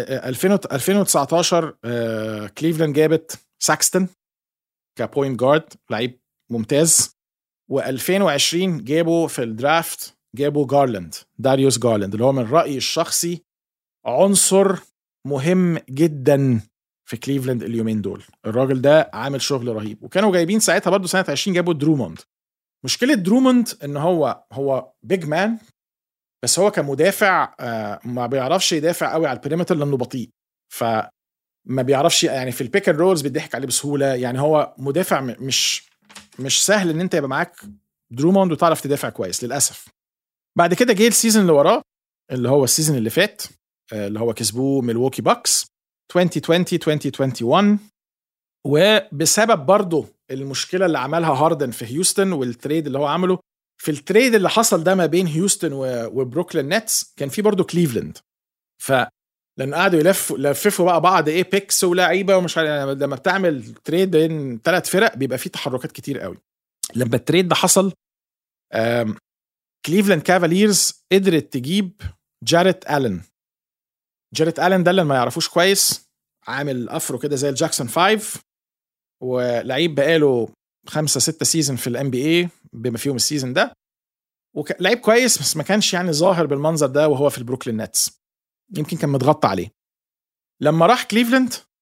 2019 كليفلاند جابت ساكستون كبوينت جارد لعيب ممتاز و2020 جابوا في الدرافت جابوا جارلاند داريوس جارلاند اللي هو من رايي الشخصي عنصر مهم جدا في كليفلاند اليومين دول الراجل ده عامل شغل رهيب وكانوا جايبين ساعتها برضو سنه 20 جابوا دروموند مشكله دروموند ان هو هو بيج مان بس هو كمدافع ما بيعرفش يدافع قوي على البريمتر لانه بطيء ف ما بيعرفش يعني في البيك اند رولز بيضحك عليه بسهوله يعني هو مدافع مش مش سهل ان انت يبقى معاك دروموند وتعرف تدافع كويس للاسف بعد كده جه السيزون اللي وراه اللي هو السيزون اللي فات اللي هو كسبوه ميلواukee باكس 2020 2021 وبسبب برضه المشكله اللي عملها هاردن في هيوستن والتريد اللي هو عمله في التريد اللي حصل ده ما بين هيوستن وبروكلين نتس كان في برضه كليفلاند ف لان قعدوا يلفوا لففوا بقى بعض ايه بيكس ولاعيبه ومش عارف لما بتعمل تريد بين ثلاث فرق بيبقى فيه تحركات كتير قوي لما التريد ده حصل كليفلاند كافاليرز قدرت تجيب جاريت الن جاريت الن ده اللي ما يعرفوش كويس عامل افرو كده زي الجاكسون 5 ولعيب بقاله خمسة ستة سيزون في الام بي اي بما فيهم السيزون ده ولعيب كويس بس ما كانش يعني ظاهر بالمنظر ده وهو في البروكلين نتس يمكن كان متغطى عليه لما راح كليفلاند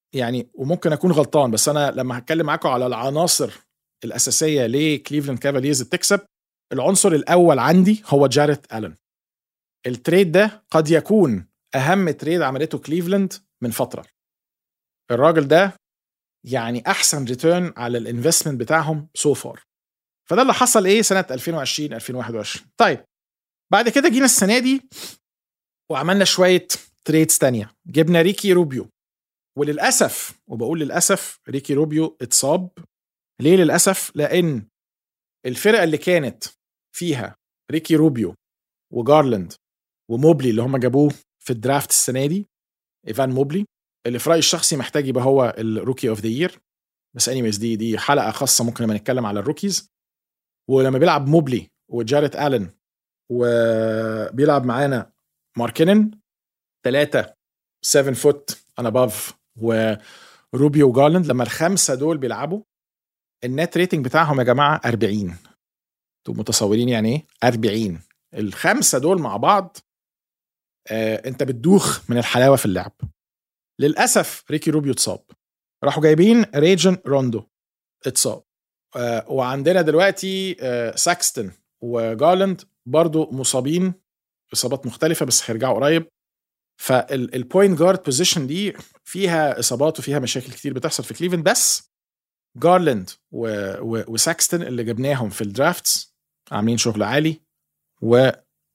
يعني وممكن اكون غلطان بس انا لما هتكلم معاكم على العناصر الاساسيه لكليفلاند كافاليرز بتكسب العنصر الاول عندي هو جاريت الن التريد ده قد يكون اهم تريد عملته كليفلاند من فتره الراجل ده يعني احسن ريتيرن على الانفستمنت بتاعهم سو so فار فده اللي حصل ايه سنه 2020 2021 طيب بعد كده جينا السنه دي وعملنا شويه تريدز تانية جبنا ريكي روبيو وللاسف وبقول للاسف ريكي روبيو اتصاب ليه للاسف لان الفرقه اللي كانت فيها ريكي روبيو وجارلاند وموبلي اللي هم جابوه في الدرافت السنه دي ايفان موبلي اللي في رايي الشخصي محتاج يبقى هو الروكي اوف ذا يير بس انيويز دي دي حلقه خاصه ممكن لما نتكلم على الروكيز ولما بيلعب موبلي وجاريت الن وبيلعب معانا ماركنن ثلاثه 7 فوت انا باف وروبيو وجارلاند لما الخمسه دول بيلعبوا النت ريتنج بتاعهم يا جماعه 40 انتوا متصورين يعني ايه 40 الخمسه دول مع بعض آه انت بتدوخ من الحلاوه في اللعب للاسف ريكي روبيو اتصاب راحوا جايبين ريجن روندو اتصاب آه وعندنا دلوقتي آه ساكستون وجارلاند برضو مصابين اصابات مختلفه بس هيرجعوا قريب فالبوينت جارد بوزيشن دي فيها اصابات وفيها مشاكل كتير بتحصل في كليفن بس جارلاند و... و... وساكستون اللي جبناهم في الدرافتس عاملين شغل عالي و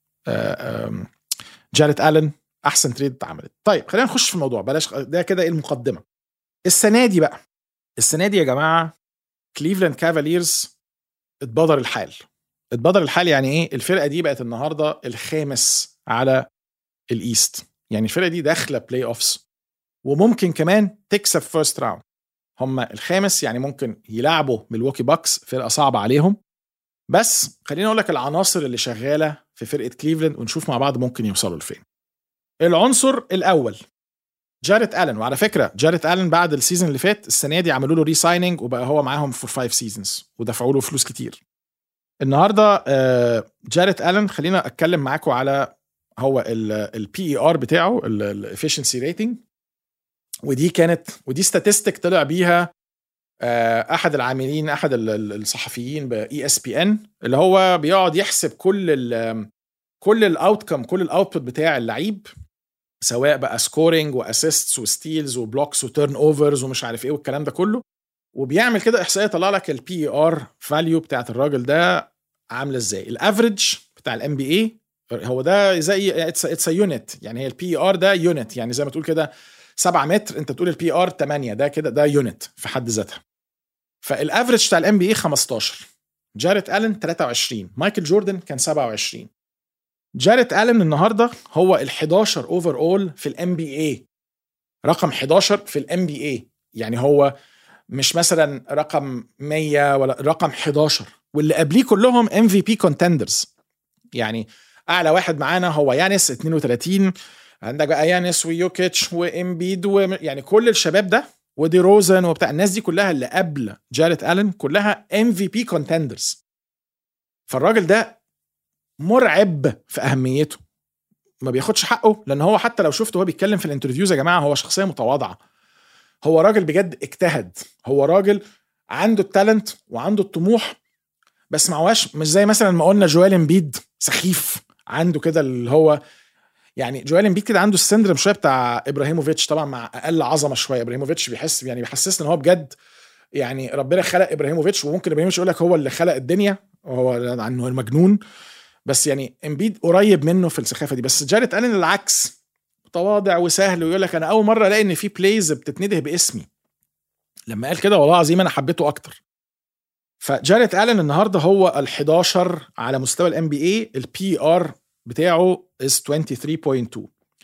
جاريت الن احسن تريد اتعملت طيب خلينا نخش في الموضوع بلاش ده كده ايه المقدمه السنه دي بقى السنه دي يا جماعه كليفلاند كافاليرز اتبدر الحال اتبدر الحال يعني ايه الفرقه دي بقت النهارده الخامس على الايست يعني الفرقه دي داخله بلاي اوفس وممكن كمان تكسب فيرست راوند هم الخامس يعني ممكن يلعبوا ميلواكي باكس فرقه صعبه عليهم بس خليني اقول لك العناصر اللي شغاله في فرقه كليفلاند ونشوف مع بعض ممكن يوصلوا لفين العنصر الاول جاريت الن وعلى فكره جاريت الن بعد السيزون اللي فات السنه دي عملوا له ري سايننج وبقى هو معاهم فور فايف سيزونز ودفعوا له فلوس كتير النهارده جاريت الن خلينا اتكلم معاكم على هو البي اي ار بتاعه الافشنسي ريتنج ودي كانت ودي ستاتستيك طلع بيها احد العاملين احد الصحفيين باي اس بي ان اللي هو بيقعد يحسب كل ال كل الاوتكم كل الاوتبوت بتاع اللعيب سواء بقى سكورينج واسيستس وستيلز وبلوكس وتيرن اوفرز ومش عارف ايه والكلام ده كله وبيعمل كده احصائيه يطلع لك البي ار فاليو بتاعت الراجل ده عامله ازاي الافريج بتاع الام بي اي هو ده زي اتس يونت يعني هي البي ار ده يونت يعني زي ما تقول كده 7 متر انت تقول البي ار 8 ده كده ده يونت في حد ذاتها فالافريج بتاع الام بي اي 15 جاريت الن 23 مايكل جوردن كان 27 جاريت الن النهارده هو ال 11 اوفر اول في الام بي اي رقم 11 في الام بي اي يعني هو مش مثلا رقم 100 ولا رقم 11 واللي قبليه كلهم ام في بي كونتندرز يعني اعلى واحد معانا هو يانس 32 عندك بقى يانس ويوكيتش وامبيد ويعني كل الشباب ده ودي روزن وبتاع الناس دي كلها اللي قبل جاريت الن كلها ام في بي كونتندرز فالراجل ده مرعب في اهميته ما بياخدش حقه لان هو حتى لو شفته هو بيتكلم في الانترفيوز يا جماعه هو شخصيه متواضعه هو راجل بجد اجتهد هو راجل عنده التالنت وعنده الطموح بس ما هواش مش زي مثلا ما قلنا جوال امبيد سخيف عنده كده اللي هو يعني جوال امبيد كده عنده السندروم شويه بتاع ابراهيموفيتش طبعا مع اقل عظمه شويه ابراهيموفيتش بيحس يعني بيحسسنا ان هو بجد يعني ربنا خلق ابراهيموفيتش وممكن ابراهيموفيتش يقول لك هو اللي خلق الدنيا هو عنه المجنون بس يعني امبيد قريب منه في السخافه دي بس جاريت الن العكس متواضع وسهل ويقول لك انا اول مره الاقي ان في بلايز بتتنده باسمي لما قال كده والله العظيم انا حبيته اكتر فجاريت الن النهارده هو ال 11 على مستوى الام بي اي البي ار بتاعه is 23.2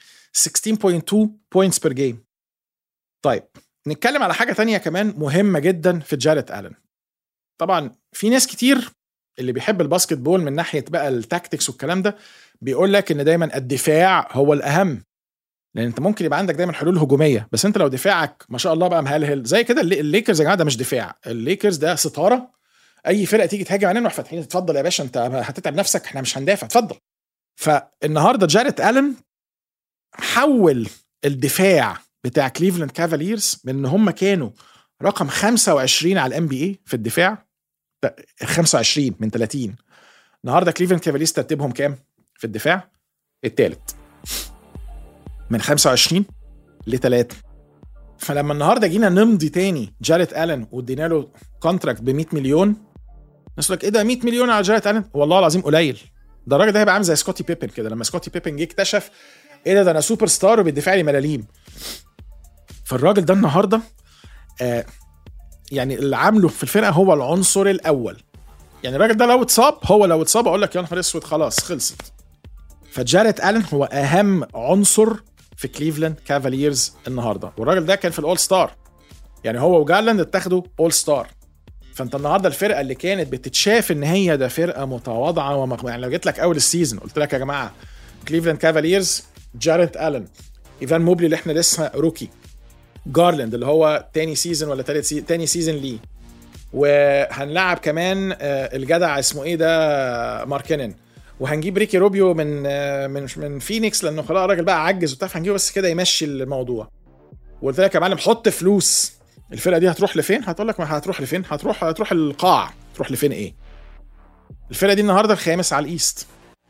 16.2 points per game طيب نتكلم على حاجه تانية كمان مهمه جدا في جاريت الن طبعا في ناس كتير اللي بيحب الباسكت بول من ناحيه بقى التاكتكس والكلام ده بيقول لك ان دايما الدفاع هو الاهم لان انت ممكن يبقى عندك دايما حلول هجوميه بس انت لو دفاعك ما شاء الله بقى مهلهل زي كده الليكرز يا جماعه ده مش دفاع الليكرز ده ستاره اي فرقه تيجي تهاجم علينا نروح فاتحين اتفضل يا باشا انت هتتعب نفسك احنا مش هندافع اتفضل فالنهارده جاريت الن حول الدفاع بتاع كليفلاند كافاليرز من ان هم كانوا رقم 25 على الام بي اي في الدفاع 25 من 30 النهارده كليفلاند كافاليرز ترتيبهم كام في الدفاع الثالث من 25 ل 3 فلما النهارده جينا نمضي تاني جاريت الن وادينا له كونتراكت ب 100 مليون الناس لك ايه ده 100 مليون على جاريت الن والله العظيم قليل ده الراجل ده هيبقى عامل زي سكوتي بيبن كده لما سكوتي بيبن جه اكتشف ايه ده ده انا سوبر ستار وبيدفع لي ملاليم فالراجل ده النهارده آه يعني اللي عامله في الفرقه هو العنصر الاول يعني الراجل ده لو اتصاب هو لو اتصاب اقول لك يا نهار اسود خلاص خلصت فجاريت الن هو اهم عنصر في كليفلاند كافاليرز النهارده والراجل ده كان في الاول ستار يعني هو وجارلاند اتاخدوا اول ستار فانت النهارده الفرقه اللي كانت بتتشاف ان هي ده فرقه متواضعه ومغ... يعني لو جيت لك اول السيزون قلت لك يا جماعه كليفلاند كافاليرز جاريت الن ايفان موبلي اللي احنا لسه روكي جارلاند اللي هو تاني سيزون ولا تالت سيزون تاني سيزون ليه وهنلعب كمان الجدع اسمه ايه ده ماركنن وهنجيب ريكي روبيو من من من فينيكس لانه خلاص الراجل بقى عجز وبتاع فهنجيبه بس كده يمشي الموضوع وقلت لك يا معلم حط فلوس الفرقه دي هتروح لفين؟ هتقول لك ما هتروح لفين؟ هتروح هتروح القاع تروح لفين ايه؟ الفرقه دي النهارده الخامس على الايست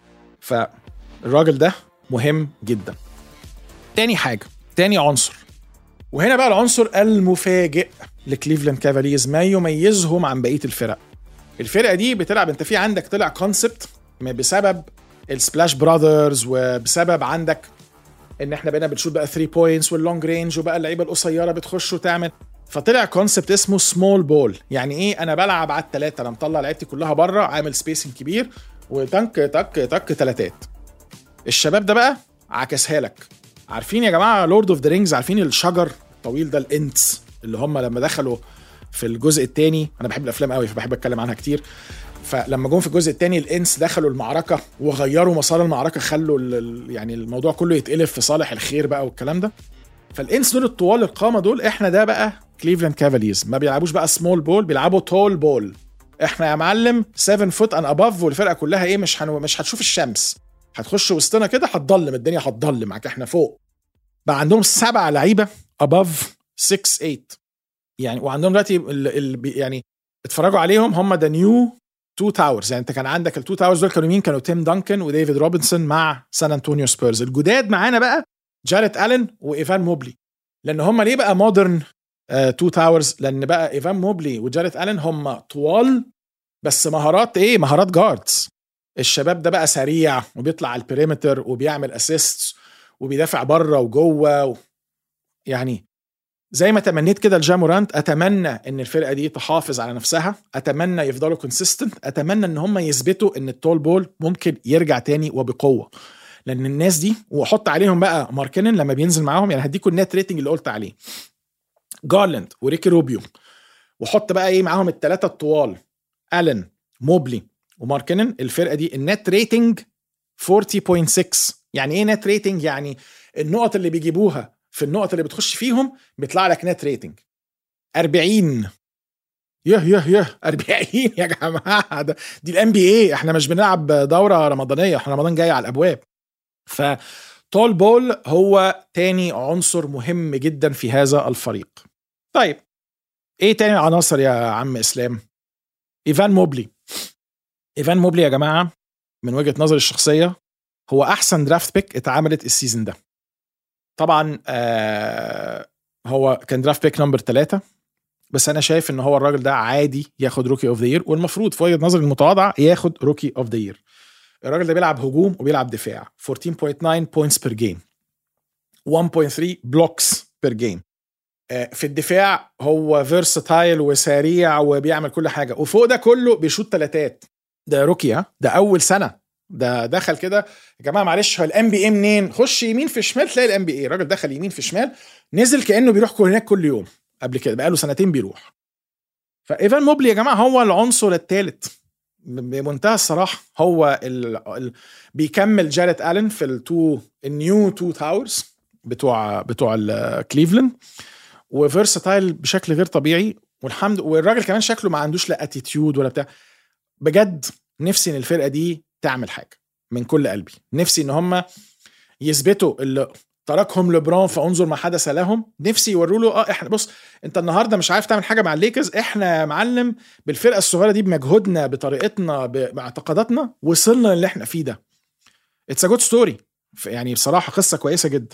فالراجل ده مهم جدا تاني حاجه تاني عنصر وهنا بقى العنصر المفاجئ لكليفلاند كافاليرز ما يميزهم عن بقيه الفرق الفرقه دي بتلعب انت في عندك طلع كونسبت بسبب السبلاش براذرز وبسبب عندك ان احنا بقينا بنشوت بقى 3 بوينتس واللونج رينج وبقى اللعيبه القصيره بتخش وتعمل فطلع كونسبت اسمه سمول بول يعني ايه انا بلعب على الثلاثه انا مطلع لعيبتي كلها بره عامل سبيسنج كبير وتك تك تك ثلاثات الشباب ده بقى عكسها لك عارفين يا جماعه لورد اوف ذا رينجز عارفين الشجر الطويل ده الانتس اللي هم لما دخلوا في الجزء الثاني انا بحب الافلام قوي فبحب اتكلم عنها كتير فلما جم في الجزء الثاني الانس دخلوا المعركه وغيروا مسار المعركه خلوا يعني الموضوع كله يتقلب في صالح الخير بقى والكلام ده فالانس دول الطوال القامه دول احنا ده بقى كليفلاند كافاليرز ما بيلعبوش بقى سمول بول بيلعبوا تول بول احنا يا معلم 7 فوت ان اباف والفرقه كلها ايه مش هنو... مش هتشوف الشمس هتخش وسطنا كده هتضلم الدنيا هتضلم معاك احنا فوق بقى عندهم سبع لعيبه اباف 6 8 يعني وعندهم دلوقتي ال... ال... يعني اتفرجوا عليهم هم ذا نيو تو تاورز يعني انت كان عندك التو تاورز دول كانوا مين كانوا تيم دانكن وديفيد روبنسون مع سان انطونيو سبيرز الجداد معانا بقى جاريت الن وايفان موبلي لان هم ليه بقى مودرن تو تاورز لان بقى ايفان موبلي وجاريت الن هم طوال بس مهارات ايه مهارات جاردز الشباب ده بقى سريع وبيطلع على البريمتر وبيعمل اسيست وبيدافع بره وجوه و... يعني زي ما تمنيت كده لجامورانت اتمنى ان الفرقه دي تحافظ على نفسها اتمنى يفضلوا كونسيستنت اتمنى ان هم يثبتوا ان التول بول ممكن يرجع تاني وبقوه لان الناس دي واحط عليهم بقى ماركنن لما بينزل معاهم يعني هديكم النت ريتنج اللي قلت عليه جارلاند وريكي روبيو وحط بقى ايه معاهم الثلاثه الطوال الن موبلي وماركنن الفرقه دي النت ريتنج 40.6 يعني ايه نت ريتنج يعني النقط اللي بيجيبوها في النقط اللي بتخش فيهم بيطلع لك نت ريتنج 40 يه يه يه 40 يا جماعه ده دي الام بي اي احنا مش بنلعب دوره رمضانيه احنا رمضان جاي على الابواب ف تول بول هو تاني عنصر مهم جدا في هذا الفريق طيب ايه تاني عناصر يا عم اسلام ايفان موبلي ايفان موبلي يا جماعه من وجهه نظري الشخصيه هو احسن درافت بيك اتعملت السيزون ده طبعا آه هو كان درافت بيك نمبر ثلاثة بس انا شايف ان هو الراجل ده عادي ياخد روكي اوف ذا يير والمفروض في وجهه نظري المتواضعه ياخد روكي اوف ذا يير الراجل ده بيلعب هجوم وبيلعب دفاع 14.9 بوينتس بير جيم 1.3 بلوكس بير جيم في الدفاع هو فيرساتايل وسريع وبيعمل كل حاجه وفوق ده كله بيشوط ثلاثات ده روكي ها ده اول سنه ده دخل كده يا جماعه معلش هو الام بي اي منين خش يمين في شمال تلاقي الام بي اي الراجل دخل يمين في شمال نزل كانه بيروح هناك كل يوم قبل كده بقاله سنتين بيروح فايفان موبلي يا جماعه هو العنصر الثالث بمنتهى الصراحه هو ال ال بيكمل جاريت الن في التو النيو تو تاورز بتوع بتوع كليفلاند وفيرساتايل بشكل غير طبيعي والحمد والراجل كمان شكله ما عندوش لا اتيتيود ولا بتاع بجد نفسي ان الفرقه دي تعمل حاجه من كل قلبي نفسي ان هم يثبتوا اللي تركهم لبرون فانظر ما حدث لهم نفسي يوروا له اه احنا بص انت النهارده مش عارف تعمل حاجه مع الليكرز احنا يا معلم بالفرقه الصغيره دي بمجهودنا بطريقتنا باعتقاداتنا وصلنا للي احنا فيه ده اتس ا جود ستوري يعني بصراحه قصه كويسه جدا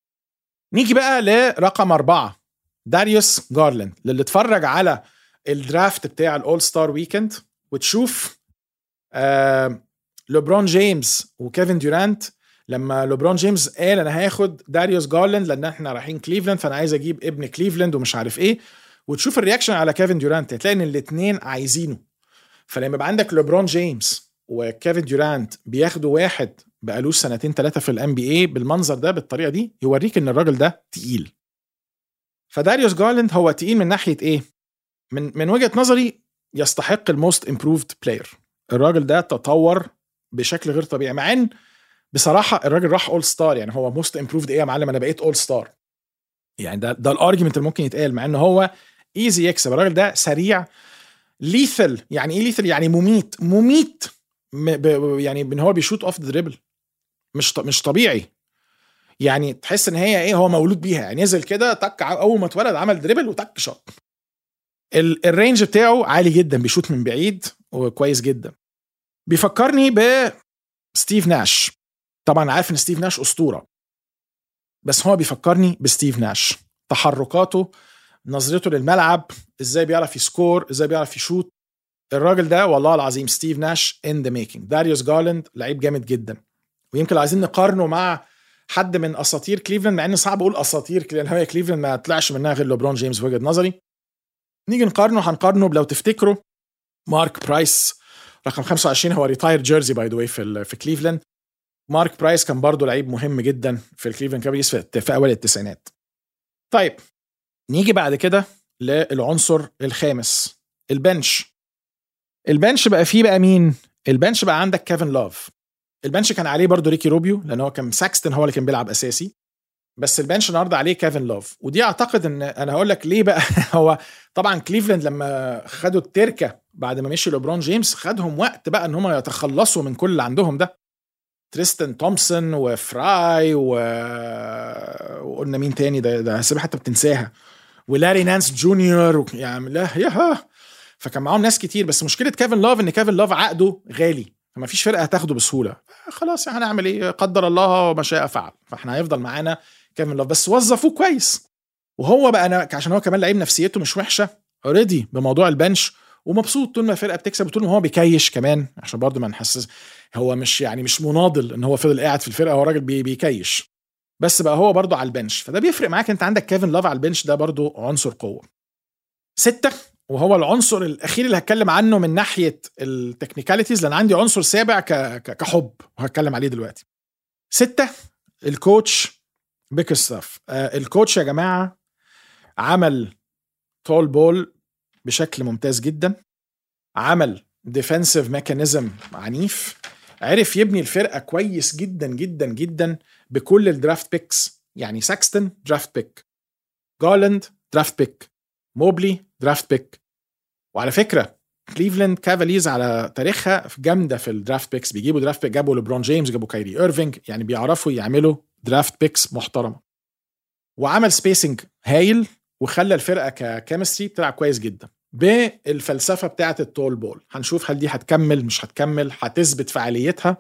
نيجي بقى لرقم أربعة داريوس جارلاند للي اتفرج على الدرافت بتاع الاول ستار ويكند وتشوف آه لوبرون جيمس وكيفن ديورانت لما لوبرون جيمس قال انا هاخد داريوس جارلاند لان احنا رايحين كليفلاند فانا عايز اجيب ابن كليفلاند ومش عارف ايه وتشوف الرياكشن على كيفن ديورانت هتلاقي ان الاثنين عايزينه فلما يبقى عندك لوبرون جيمس وكيفن ديورانت بياخدوا واحد بقالوش سنتين ثلاثه في الام بي اي بالمنظر ده بالطريقه دي يوريك ان الراجل ده تقيل فداريوس جارلاند هو تقيل من ناحيه ايه من من وجهه نظري يستحق الموست امبروفد بلاير الراجل ده تطور بشكل غير طبيعي مع ان بصراحه الراجل راح اول ستار يعني هو موست امبروفد ايه يا معلم انا بقيت اول ستار يعني ده ده الارجيومنت اللي ممكن يتقال مع ان هو ايزي يكسب الراجل ده سريع ليثل يعني ايه ليثل يعني مميت مميت يعني ان هو بيشوت اوف ذا دريبل مش مش طبيعي يعني تحس ان هي ايه هو مولود بيها يعني نزل كده تك اول ما اتولد عمل دريبل وتك شوت الرينج بتاعه عالي جدا بيشوت من بعيد وكويس جدا بيفكرني بستيف ناش طبعا عارف ان ستيف ناش اسطوره بس هو بيفكرني بستيف ناش تحركاته نظرته للملعب ازاي بيعرف يسكور ازاي بيعرف يشوت الراجل ده والله العظيم ستيف ناش ان ذا ميكينج داريوس جارلاند لعيب جامد جدا ويمكن عايزين نقارنه مع حد من اساطير كليفلاند مع ان صعب اقول اساطير لان هي كليفلاند ما طلعش منها غير لوبرون جيمس في وجهه نظري نيجي نقارنه هنقارنه لو تفتكروا مارك برايس رقم 25 هو ريتاير جيرزي باي ذا واي في في كليفلاند مارك برايس كان برضه لعيب مهم جدا في الكليفلاند كابريز في, في اوائل التسعينات طيب نيجي بعد كده للعنصر الخامس البنش البنش بقى فيه بقى مين البنش بقى عندك كيفن لوف البنش كان عليه برضه ريكي روبيو لان هو كان ساكستن هو اللي كان بيلعب اساسي بس البنش النهارده عليه كيفن لوف ودي اعتقد ان انا هقول لك ليه بقى هو طبعا كليفلاند لما خدوا التركه بعد ما مشي لوبرون جيمس خدهم وقت بقى ان هم يتخلصوا من كل اللي عندهم ده تريستن تومسون وفراي و... وقلنا مين تاني ده ده هسيبها حتى بتنساها ولاري نانس جونيور و... يعني لا ياها فكان معاهم ناس كتير بس مشكله كيفن لوف ان كيفن لوف عقده غالي فما فيش فرقه هتاخده بسهوله خلاص هنعمل ايه قدر الله وما شاء فعل فاحنا هيفضل معانا كيفن لوف بس وظفوه كويس وهو بقى أنا عشان هو كمان لعيب نفسيته مش وحشه اوريدي بموضوع البنش ومبسوط طول ما الفرقه بتكسب وطول ما هو بيكيش كمان عشان برضه ما نحسس هو مش يعني مش مناضل ان هو فضل قاعد في الفرقه هو راجل بي بيكيش بس بقى هو برضه على البنش فده بيفرق معاك انت عندك كيفن لوف على البنش ده برضه عنصر قوه ستة وهو العنصر الاخير اللي هتكلم عنه من ناحيه التكنيكاليتيز لان عندي عنصر سابع كحب وهتكلم عليه دلوقتي ستة الكوتش بيكستاف آه الكوتش يا جماعه عمل تول بول بشكل ممتاز جدا عمل ديفensive ميكانيزم عنيف عرف يبني الفرقه كويس جدا جدا جدا بكل الدرافت بيكس يعني ساكستن درافت بيك جارلاند درافت بيك موبلي درافت بيك وعلى فكره كليفلاند كافاليز على تاريخها جامده في الدرافت بيكس بيجيبوا درافت بيك جابوا لبرون جيمس جابوا كايري ايرفينج يعني بيعرفوا يعملوا درافت بيكس محترمه وعمل سبيسنج هايل وخلى الفرقه ككيمستري بتلعب كويس جدا بالفلسفه بتاعه التول بول هنشوف هل دي هتكمل مش هتكمل هتثبت فعاليتها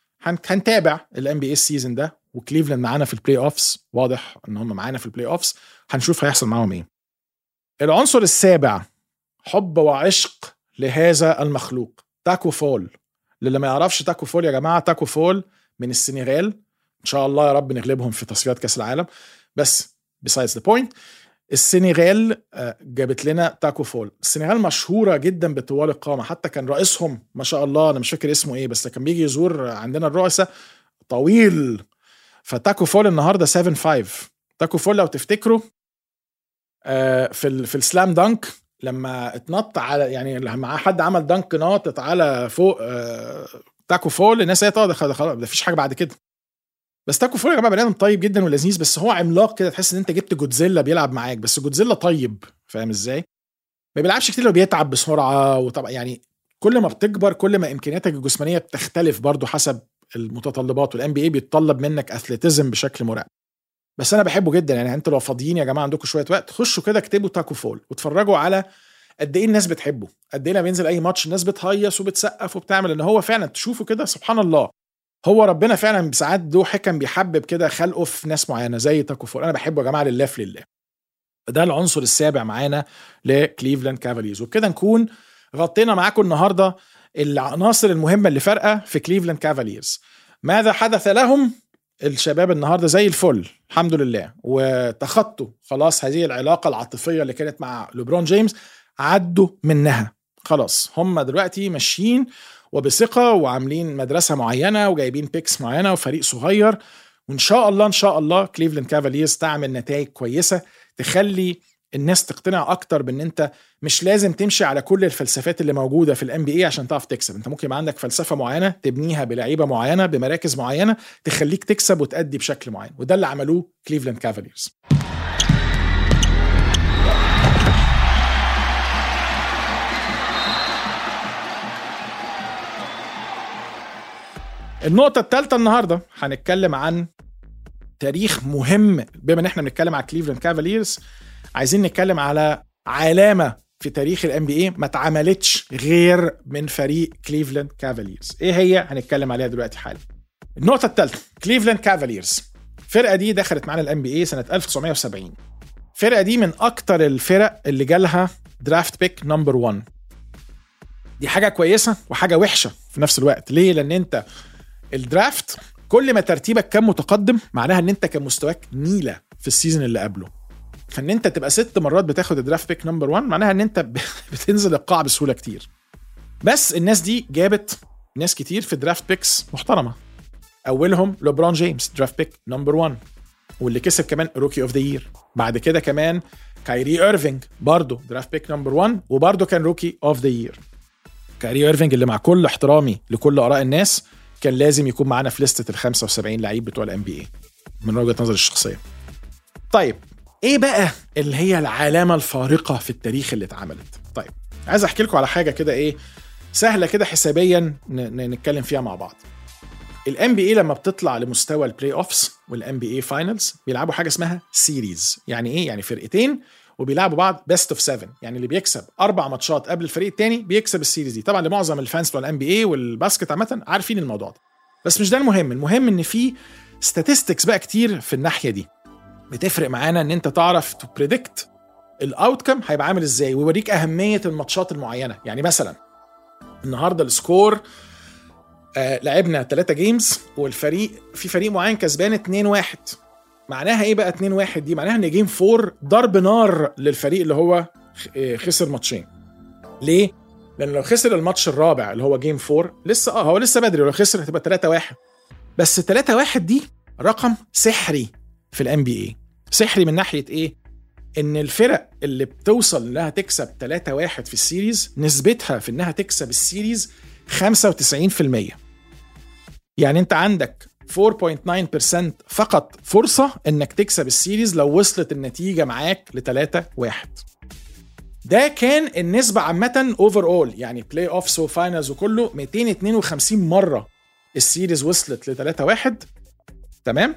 هنتابع الام بي اي السيزون ده وكليفلاند معانا في البلاي اوفس واضح ان هم معانا في البلاي اوفس هنشوف هيحصل معاهم ايه العنصر السابع حب وعشق لهذا المخلوق تاكو فول للي ما يعرفش تاكو فول يا جماعه تاكو فول من السنغال ان شاء الله يا رب نغلبهم في تصفيات كاس العالم بس besides the point السنغال جابت لنا تاكو فول السنغال مشهوره جدا بطوال القامه حتى كان رئيسهم ما شاء الله انا مش فاكر اسمه ايه بس كان بيجي يزور عندنا الرؤساء طويل فتاكو فول النهارده 7 5 تاكو فول لو تفتكروا في في السلام دانك لما اتنط على يعني لما حد عمل دانك ناطط على فوق تاكو فول الناس قالت اه خلاص ده مفيش حاجه بعد كده بس تاكو فول يا جماعه بني ادم طيب جدا ولذيذ بس هو عملاق كده تحس ان انت جبت جودزيلا بيلعب معاك بس جودزيلا طيب فاهم ازاي؟ ما بيلعبش كتير لو بيتعب بسرعه وطبعا يعني كل ما بتكبر كل ما امكانياتك الجسمانيه بتختلف برضو حسب المتطلبات والان بي اي بيتطلب منك اثليتيزم بشكل مرعب بس انا بحبه جدا يعني انتوا لو فاضيين يا جماعه عندكم شويه وقت خشوا كده اكتبوا تاكو فول واتفرجوا على قد ايه الناس بتحبه قد ايه لما بينزل اي ماتش الناس بتهيص وبتسقف وبتعمل ان هو فعلا تشوفوا كده سبحان الله هو ربنا فعلا ساعات له حكم بيحبب كده خلقه في ناس معينه زي تاكو فول انا بحبه يا جماعه لله في لله ده العنصر السابع معانا لكليفلاند كافاليرز وبكده نكون غطينا معاكم النهارده العناصر المهمه اللي فارقه في كليفلاند كافاليرز ماذا حدث لهم الشباب النهارده زي الفل الحمد لله وتخطوا خلاص هذه العلاقه العاطفيه اللي كانت مع لوبرون جيمس عدوا منها خلاص هم دلوقتي ماشيين وبثقه وعاملين مدرسه معينه وجايبين بيكس معينه وفريق صغير وان شاء الله ان شاء الله كليفلاند كافاليرز تعمل نتائج كويسه تخلي الناس تقتنع اكتر بان انت مش لازم تمشي على كل الفلسفات اللي موجوده في الام بي اي عشان تعرف تكسب انت ممكن يبقى عندك فلسفه معينه تبنيها بلعيبه معينه بمراكز معينه تخليك تكسب وتأدي بشكل معين وده اللي عملوه كليفلاند كافاليرز النقطة الثالثة النهاردة هنتكلم عن تاريخ مهم بما ان احنا بنتكلم على كليفلاند كافاليرز عايزين نتكلم على علامة في تاريخ الام بي اي ما اتعملتش غير من فريق كليفلاند كافاليرز ايه هي هنتكلم عليها دلوقتي حالا النقطة الثالثة كليفلاند كافاليرز الفرقة دي دخلت معانا الام بي اي سنة 1970 الفرقة دي من اكتر الفرق اللي جالها درافت بيك نمبر 1 دي حاجة كويسة وحاجة وحشة في نفس الوقت ليه لان انت الدرافت كل ما ترتيبك كان متقدم معناها ان انت كان مستواك نيله في السيزون اللي قبله فان انت تبقى ست مرات بتاخد الدرافت بيك نمبر 1 معناها ان انت بتنزل القاع بسهوله كتير بس الناس دي جابت ناس كتير في درافت بيكس محترمه اولهم لوبرون جيمس درافت بيك نمبر 1 واللي كسب كمان روكي اوف ذا يير بعد كده كمان كايري ايرفينج برضه درافت بيك نمبر 1 وبرضه كان روكي اوف ذا يير كايري ايرفينج اللي مع كل احترامي لكل اراء الناس كان لازم يكون معانا في لستة ال 75 لعيب بتوع الام بي اي من وجهه نظري الشخصيه. طيب ايه بقى اللي هي العلامه الفارقه في التاريخ اللي اتعملت؟ طيب عايز احكي لكم على حاجه كده ايه سهله كده حسابيا نتكلم فيها مع بعض. الام بي اي لما بتطلع لمستوى البلاي اوفس والام بي اي فاينلز بيلعبوا حاجه اسمها سيريز يعني ايه يعني فرقتين وبيلعبوا بعض بيست اوف 7 يعني اللي بيكسب اربع ماتشات قبل الفريق الثاني بيكسب السيريز دي طبعا لمعظم الفانس بتوع الام بي اي والباسكت عامه عارفين الموضوع ده بس مش ده المهم المهم ان في statistics بقى كتير في الناحيه دي بتفرق معانا ان انت تعرف تو بريدكت الاوتكم هيبقى عامل ازاي ويوريك اهميه الماتشات المعينه يعني مثلا النهارده السكور آه لعبنا 3 جيمز والفريق في فريق معين كسبان 2 1 معناها ايه بقى 2 1 دي معناها ان جيم 4 ضرب نار للفريق اللي هو خسر ماتشين ليه لان لو خسر الماتش الرابع اللي هو جيم 4 لسه اه هو لسه بدري لو خسر هتبقى 3 1 بس 3 1 دي رقم سحري في الام بي اي سحري من ناحيه ايه ان الفرق اللي بتوصل انها تكسب 3 1 في السيريز نسبتها في انها تكسب السيريز 95% يعني انت عندك 4.9% فقط فرصة انك تكسب السيريز لو وصلت النتيجة معاك ل 3 1 ده كان النسبة عامة اوفر اول يعني بلاي اوفس وفاينلز وكله 252 مرة السيريز وصلت ل 3 1 تمام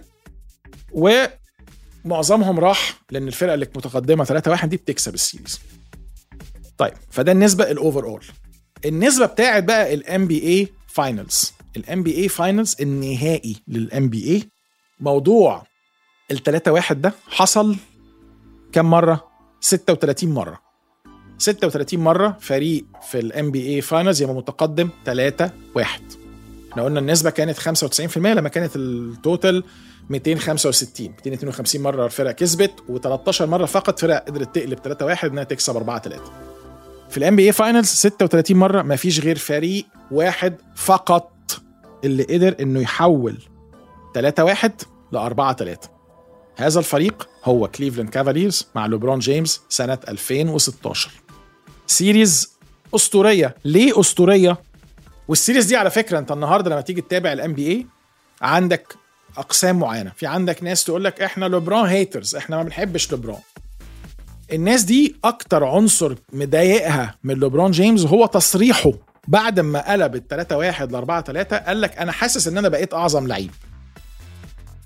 ومعظمهم راح لان الفرقة اللي متقدمة 3 1 دي بتكسب السيريز طيب فده النسبة الاوفر اول النسبة بتاعت بقى الام بي اي فاينلز الام بي اي فاينلز النهائي للام بي اي موضوع ال 3 1 ده حصل كم مره 36 مره 36 مره فريق في الام بي اي فاينلز يبقى متقدم 3 1 احنا قلنا النسبه كانت 95% لما كانت التوتال 265 252 مره الفرق كسبت و13 مره فقط فرق قدرت تقلب 3 1 انها تكسب 4 3 في الام بي اي فاينلز 36 مره ما فيش غير فريق واحد فقط اللي قدر انه يحول 3 1 ل 4 3 هذا الفريق هو كليفلاند كافاليرز مع لوبرون جيمس سنة 2016 سيريز أسطورية ليه أسطورية؟ والسيريز دي على فكرة أنت النهاردة لما تيجي تتابع الام بي اي عندك أقسام معينة في عندك ناس تقول لك إحنا لوبرون هيترز إحنا ما بنحبش لوبرون الناس دي أكتر عنصر مضايقها من لوبرون جيمس هو تصريحه بعد ما قلب ال 3 1 ل 4 3 قال لك انا حاسس ان انا بقيت اعظم لعيب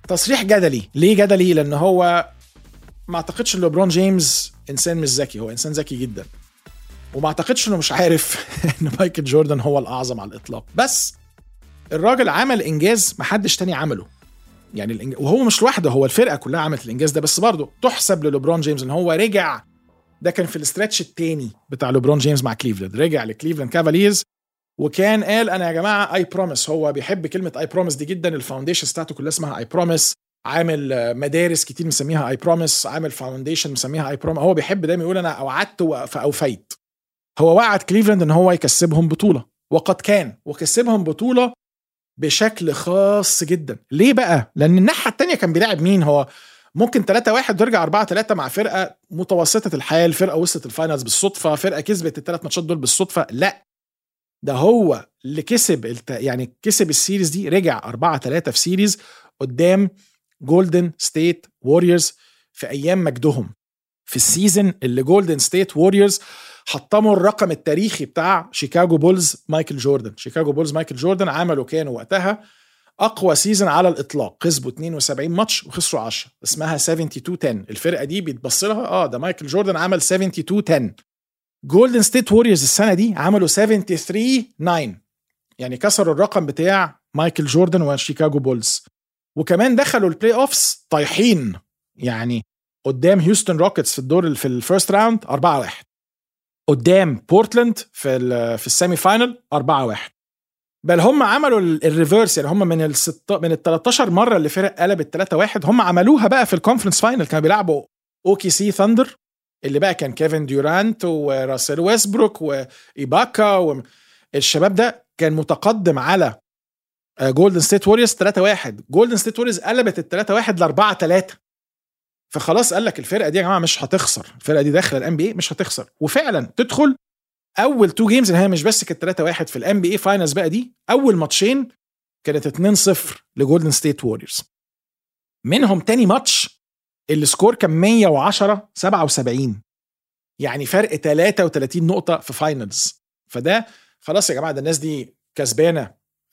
تصريح جدلي ليه جدلي لان هو ما اعتقدش ان ليبرون جيمس انسان مش ذكي هو انسان ذكي جدا وما اعتقدش انه مش عارف ان مايكل جوردن هو الاعظم على الاطلاق بس الراجل عمل انجاز ما حدش تاني عمله يعني الإنج... وهو مش لوحده هو الفرقه كلها عملت الانجاز ده بس برضه تحسب لليبرون جيمس ان هو رجع ده كان في الاسترتش التاني بتاع ليبرون جيمس مع كليفلاند رجع لكليفلاند كافاليرز وكان قال انا يا جماعه اي بروميس هو بيحب كلمه اي بروميس دي جدا الفاونديشن بتاعته كلها اسمها اي بروميس عامل مدارس كتير مسميها اي بروميس عامل فاونديشن مسميها اي بروميس هو بيحب دايما يقول انا اوعدت فاوفيت هو وعد كليفلاند ان هو يكسبهم بطوله وقد كان وكسبهم بطوله بشكل خاص جدا ليه بقى لان الناحيه الثانيه كان بيلاعب مين هو ممكن 3 1 ويرجع 4 3 مع فرقه متوسطه الحال فرقه وصلت الفاينلز بالصدفه فرقه كسبت الثلاث ماتشات دول بالصدفه لا ده هو اللي كسب الت... يعني كسب السيريز دي رجع 4 3 في سيريز قدام جولدن ستيت ووريرز في ايام مجدهم في السيزون اللي جولدن ستيت ووريرز حطموا الرقم التاريخي بتاع شيكاغو بولز مايكل جوردن شيكاغو بولز مايكل جوردن عملوا كانوا وقتها اقوى سيزون على الاطلاق كسبوا 72 ماتش وخسروا 10 اسمها 72 10 الفرقه دي بيتبص لها اه ده مايكل جوردن عمل 72 10 جولدن ستيت ووريرز السنه دي عملوا 73 9 يعني كسروا الرقم بتاع مايكل جوردن وشيكاغو بولز وكمان دخلوا البلاي اوفس طايحين يعني قدام هيوستن روكيتس في الدور في الفيرست راوند 4 1 قدام بورتلاند في في السيمي فاينل 4 1 بل هم عملوا الريفرس يعني هم من ال من ال 13 مره اللي فرق قلبت 3 1 هم عملوها بقى في الكونفرنس فاينل كانوا بيلعبوا اوكي سي ثاندر اللي بقى كان كيفن ديورانت وراسل ويسبروك وايباكا والشباب ده كان متقدم على جولدن ستيت ووريرز 3 1 جولدن ستيت ووريرز قلبت ال 3 1 ل 4 3 فخلاص قال لك الفرقه دي يا جماعه مش هتخسر الفرقه دي داخله الان بي اي مش هتخسر وفعلا تدخل اول تو جيمز اللي هي مش بس كانت 3 1 في الان بي اي فاينلز بقى دي اول ماتشين كانت 2 0 لجولدن ستيت ووريرز منهم تاني ماتش السكور كان 110 77 يعني فرق 33 نقطه في فاينلز فده خلاص يا جماعه ده الناس دي كسبانه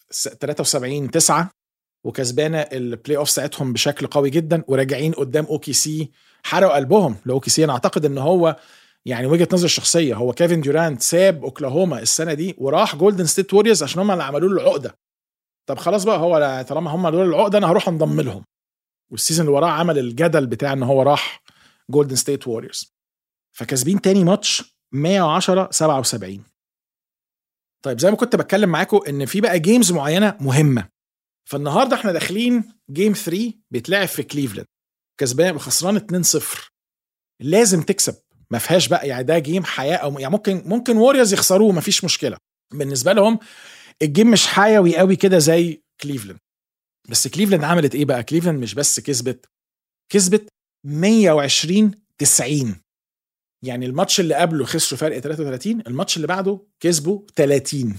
73 9 وكسبانه البلاي اوف ساعتهم بشكل قوي جدا وراجعين قدام اوكي سي حرقوا قلبهم لاوكي سي انا اعتقد ان هو يعني وجهه نظر الشخصيه هو كيفن ديورانت ساب اوكلاهوما السنه دي وراح جولدن ستيت ووريرز عشان هم اللي عملوا له العقده طب خلاص بقى هو طالما هم دول العقده انا هروح انضم لهم والسيزون اللي وراه عمل الجدل بتاع ان هو راح جولدن ستيت ووريرز فكاسبين تاني ماتش 110 77 طيب زي ما كنت بتكلم معاكم ان في بقى جيمز معينه مهمه فالنهارده احنا داخلين جيم 3 بيتلعب في كليفلاند كسبان خسران 2-0 لازم تكسب ما فيهاش بقى يعني ده جيم حياه او يعني ممكن ممكن ووريرز يخسروه ما فيش مشكله بالنسبه لهم الجيم مش حيوي قوي كده زي كليفلاند بس كليفلاند عملت ايه بقى كليفلاند مش بس كسبت كسبت 120 90 يعني الماتش اللي قبله خسروا فرق 33 الماتش اللي بعده كسبوا 30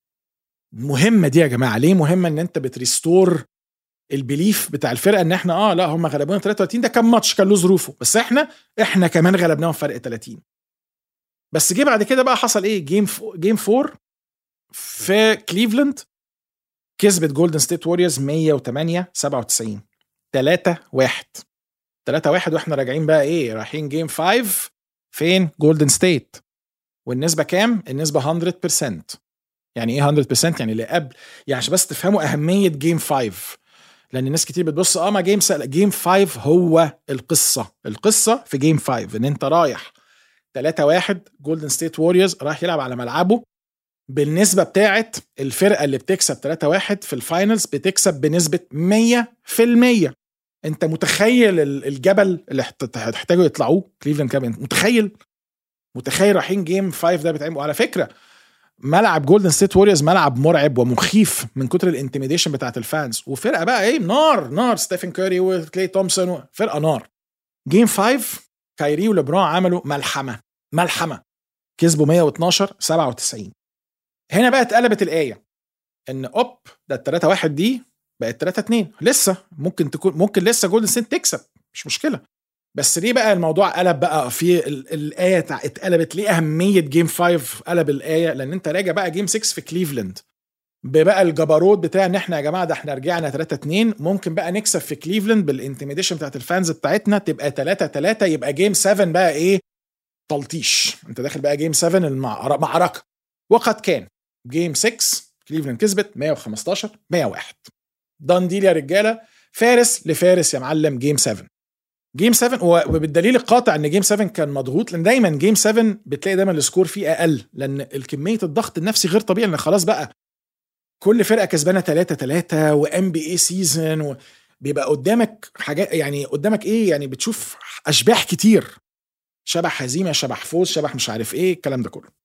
مهمة دي يا جماعة ليه مهمة ان انت بتريستور البليف بتاع الفرقة ان احنا اه لا هم غلبونا 33 ده كان ماتش كان له ظروفه بس احنا احنا كمان غلبناهم فرق 30 بس جه بعد كده بقى حصل ايه جيم فو جيم 4 في كليفلاند كسبت جولدن ستيت ووريرز 108 97 3 1 3 1 واحنا راجعين بقى ايه رايحين جيم 5 فين جولدن ستيت والنسبه كام النسبه 100% يعني ايه 100% يعني اللي قبل يعني عشان بس تفهموا اهميه جيم 5 لان الناس كتير بتبص اه ما جيم سأل. جيم 5 هو القصه القصه في جيم 5 ان انت رايح 3 1 جولدن ستيت ووريرز رايح يلعب على ملعبه بالنسبه بتاعت الفرقه اللي بتكسب 3 1 في الفاينلز بتكسب بنسبه 100% انت متخيل الجبل اللي هتحتاجوا يطلعوه كليفلاند كابين متخيل متخيل رايحين جيم 5 ده بيتعمل وعلى فكره ملعب جولدن ستيت ووريرز ملعب مرعب ومخيف من كتر الانتميديشن بتاعت الفانز وفرقه بقى ايه نار نار ستيفن كوري وكلي تومسون فرقه نار جيم 5 كايري وليبرون عملوا ملحمه ملحمه كسبوا 112 97 هنا بقى اتقلبت الايه ان اوب ده ال 3 1 دي بقت 3 2 لسه ممكن تكون ممكن لسه جولدن ستيت تكسب مش مشكله بس ليه بقى الموضوع قلب بقى في الايه اتقلبت ليه اهميه جيم 5 قلب الايه لان انت راجع بقى جيم 6 في كليفلاند ببقى الجبروت بتاع ان احنا يا جماعه ده احنا رجعنا 3 2 ممكن بقى نكسب في كليفلاند بالانتميديشن بتاعت الفانز بتاعتنا تبقى 3 3 يبقى جيم 7 بقى ايه تلطيش انت داخل بقى جيم 7 المعركه وقد كان جيم 6 كليفلاند كسبت 115 101 دان ديل يا رجاله فارس لفارس يا معلم جيم 7 جيم 7 وبالدليل القاطع ان جيم 7 كان مضغوط لان دايما جيم 7 بتلاقي دايما السكور فيه اقل لان الكميه الضغط النفسي غير طبيعي لان خلاص بقى كل فرقه كسبانه 3 3 وام بي اي سيزون بيبقى قدامك حاجات يعني قدامك ايه يعني بتشوف اشباح كتير شبح هزيمه شبح فوز شبح مش عارف ايه الكلام ده كله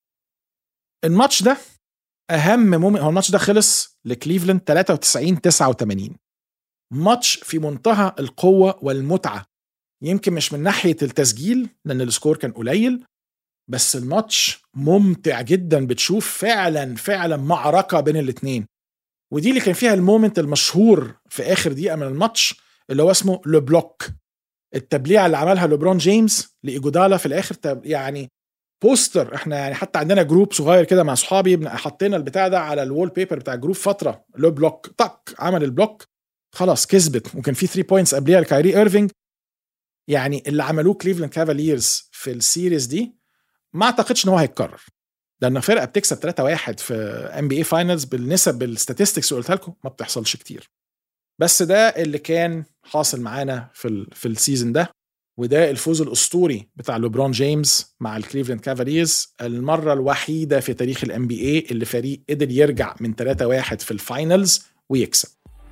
الماتش ده اهم مومنت هو الماتش ده خلص لكليفلاند 93 89 ماتش في منتهى القوه والمتعه يمكن مش من ناحيه التسجيل لان السكور كان قليل بس الماتش ممتع جدا بتشوف فعلا فعلا معركه بين الاثنين ودي اللي كان فيها المومنت المشهور في اخر دقيقه من الماتش اللي هو اسمه لو بلوك التبليع اللي عملها لبرون جيمس لايجودالا في الاخر يعني بوستر احنا يعني حتى عندنا جروب صغير كده مع صحابي حطينا البتاع ده على الوول بيبر بتاع الجروب فتره لو بلوك طق عمل البلوك خلاص كسبت وكان في 3 بوينتس قبليها لكايري ايرفينج يعني اللي عملوه كليفلاند كافاليرز في السيريز دي ما اعتقدش ان هو هيتكرر لان فرقه بتكسب 3 1 في ام بي اي فاينلز بالنسب بالستاتستكس اللي قلتها لكم ما بتحصلش كتير بس ده اللي كان حاصل معانا في ال في السيزون ده وده الفوز الاسطوري بتاع لوبرون جيمس مع الكليفلاند كافاليرز المره الوحيده في تاريخ الام بي اي اللي فريق قدر يرجع من 3 1 في الفاينلز ويكسب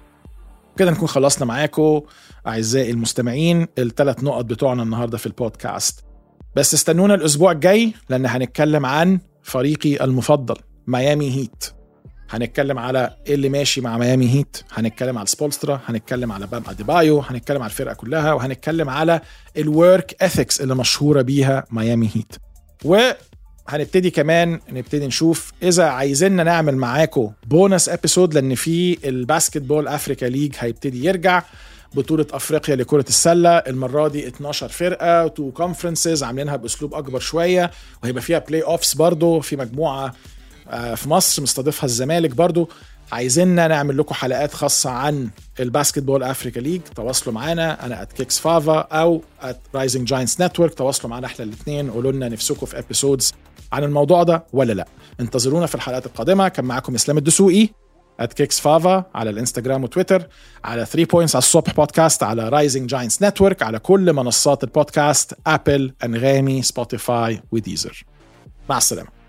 كده نكون خلصنا معاكم اعزائي المستمعين الثلاث نقط بتوعنا النهارده في البودكاست بس استنونا الاسبوع الجاي لان هنتكلم عن فريقي المفضل ميامي هيت هنتكلم على ايه اللي ماشي مع ميامي هيت هنتكلم على سبولسترا هنتكلم على بام اديبايو هنتكلم على الفرقه كلها وهنتكلم على الورك اثكس اللي مشهوره بيها ميامي هيت وهنبتدي كمان نبتدي نشوف اذا عايزيننا نعمل معاكم بونس ابيسود لان في الباسكت بول افريكا ليج هيبتدي يرجع بطولة افريقيا لكرة السلة المرة دي 12 فرقة تو كونفرنسز عاملينها باسلوب اكبر شوية وهيبقى فيها بلاي اوفس برضو في مجموعة في مصر مستضيفها الزمالك برضو عايزيننا نعمل لكم حلقات خاصة عن الباسكت بول افريكا ليج تواصلوا معانا انا ات كيكس فافا او ات رايزنج جاينتس نتورك تواصلوا معانا احنا الاثنين قولوا لنا نفسكم في ابيسودز عن الموضوع ده ولا لا انتظرونا في الحلقات القادمة كان معاكم اسلام الدسوقي ات كيكس فافا على الانستجرام وتويتر على 3 بوينتس على الصبح بودكاست على رايزنج جاينتس نتورك على كل منصات البودكاست ابل انغامي سبوتيفاي وديزر مع السلامه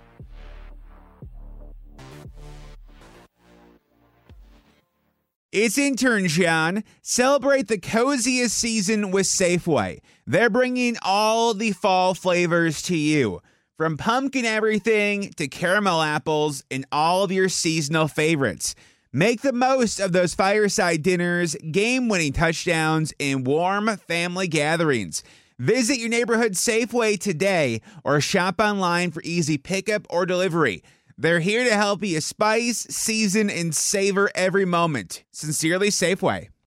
It's intern John. Celebrate the coziest season with Safeway. They're bringing all the fall flavors to you. From pumpkin everything to caramel apples and all of your seasonal favorites. Make the most of those fireside dinners, game winning touchdowns, and warm family gatherings. Visit your neighborhood Safeway today or shop online for easy pickup or delivery. They're here to help you spice, season, and savor every moment. Sincerely, Safeway.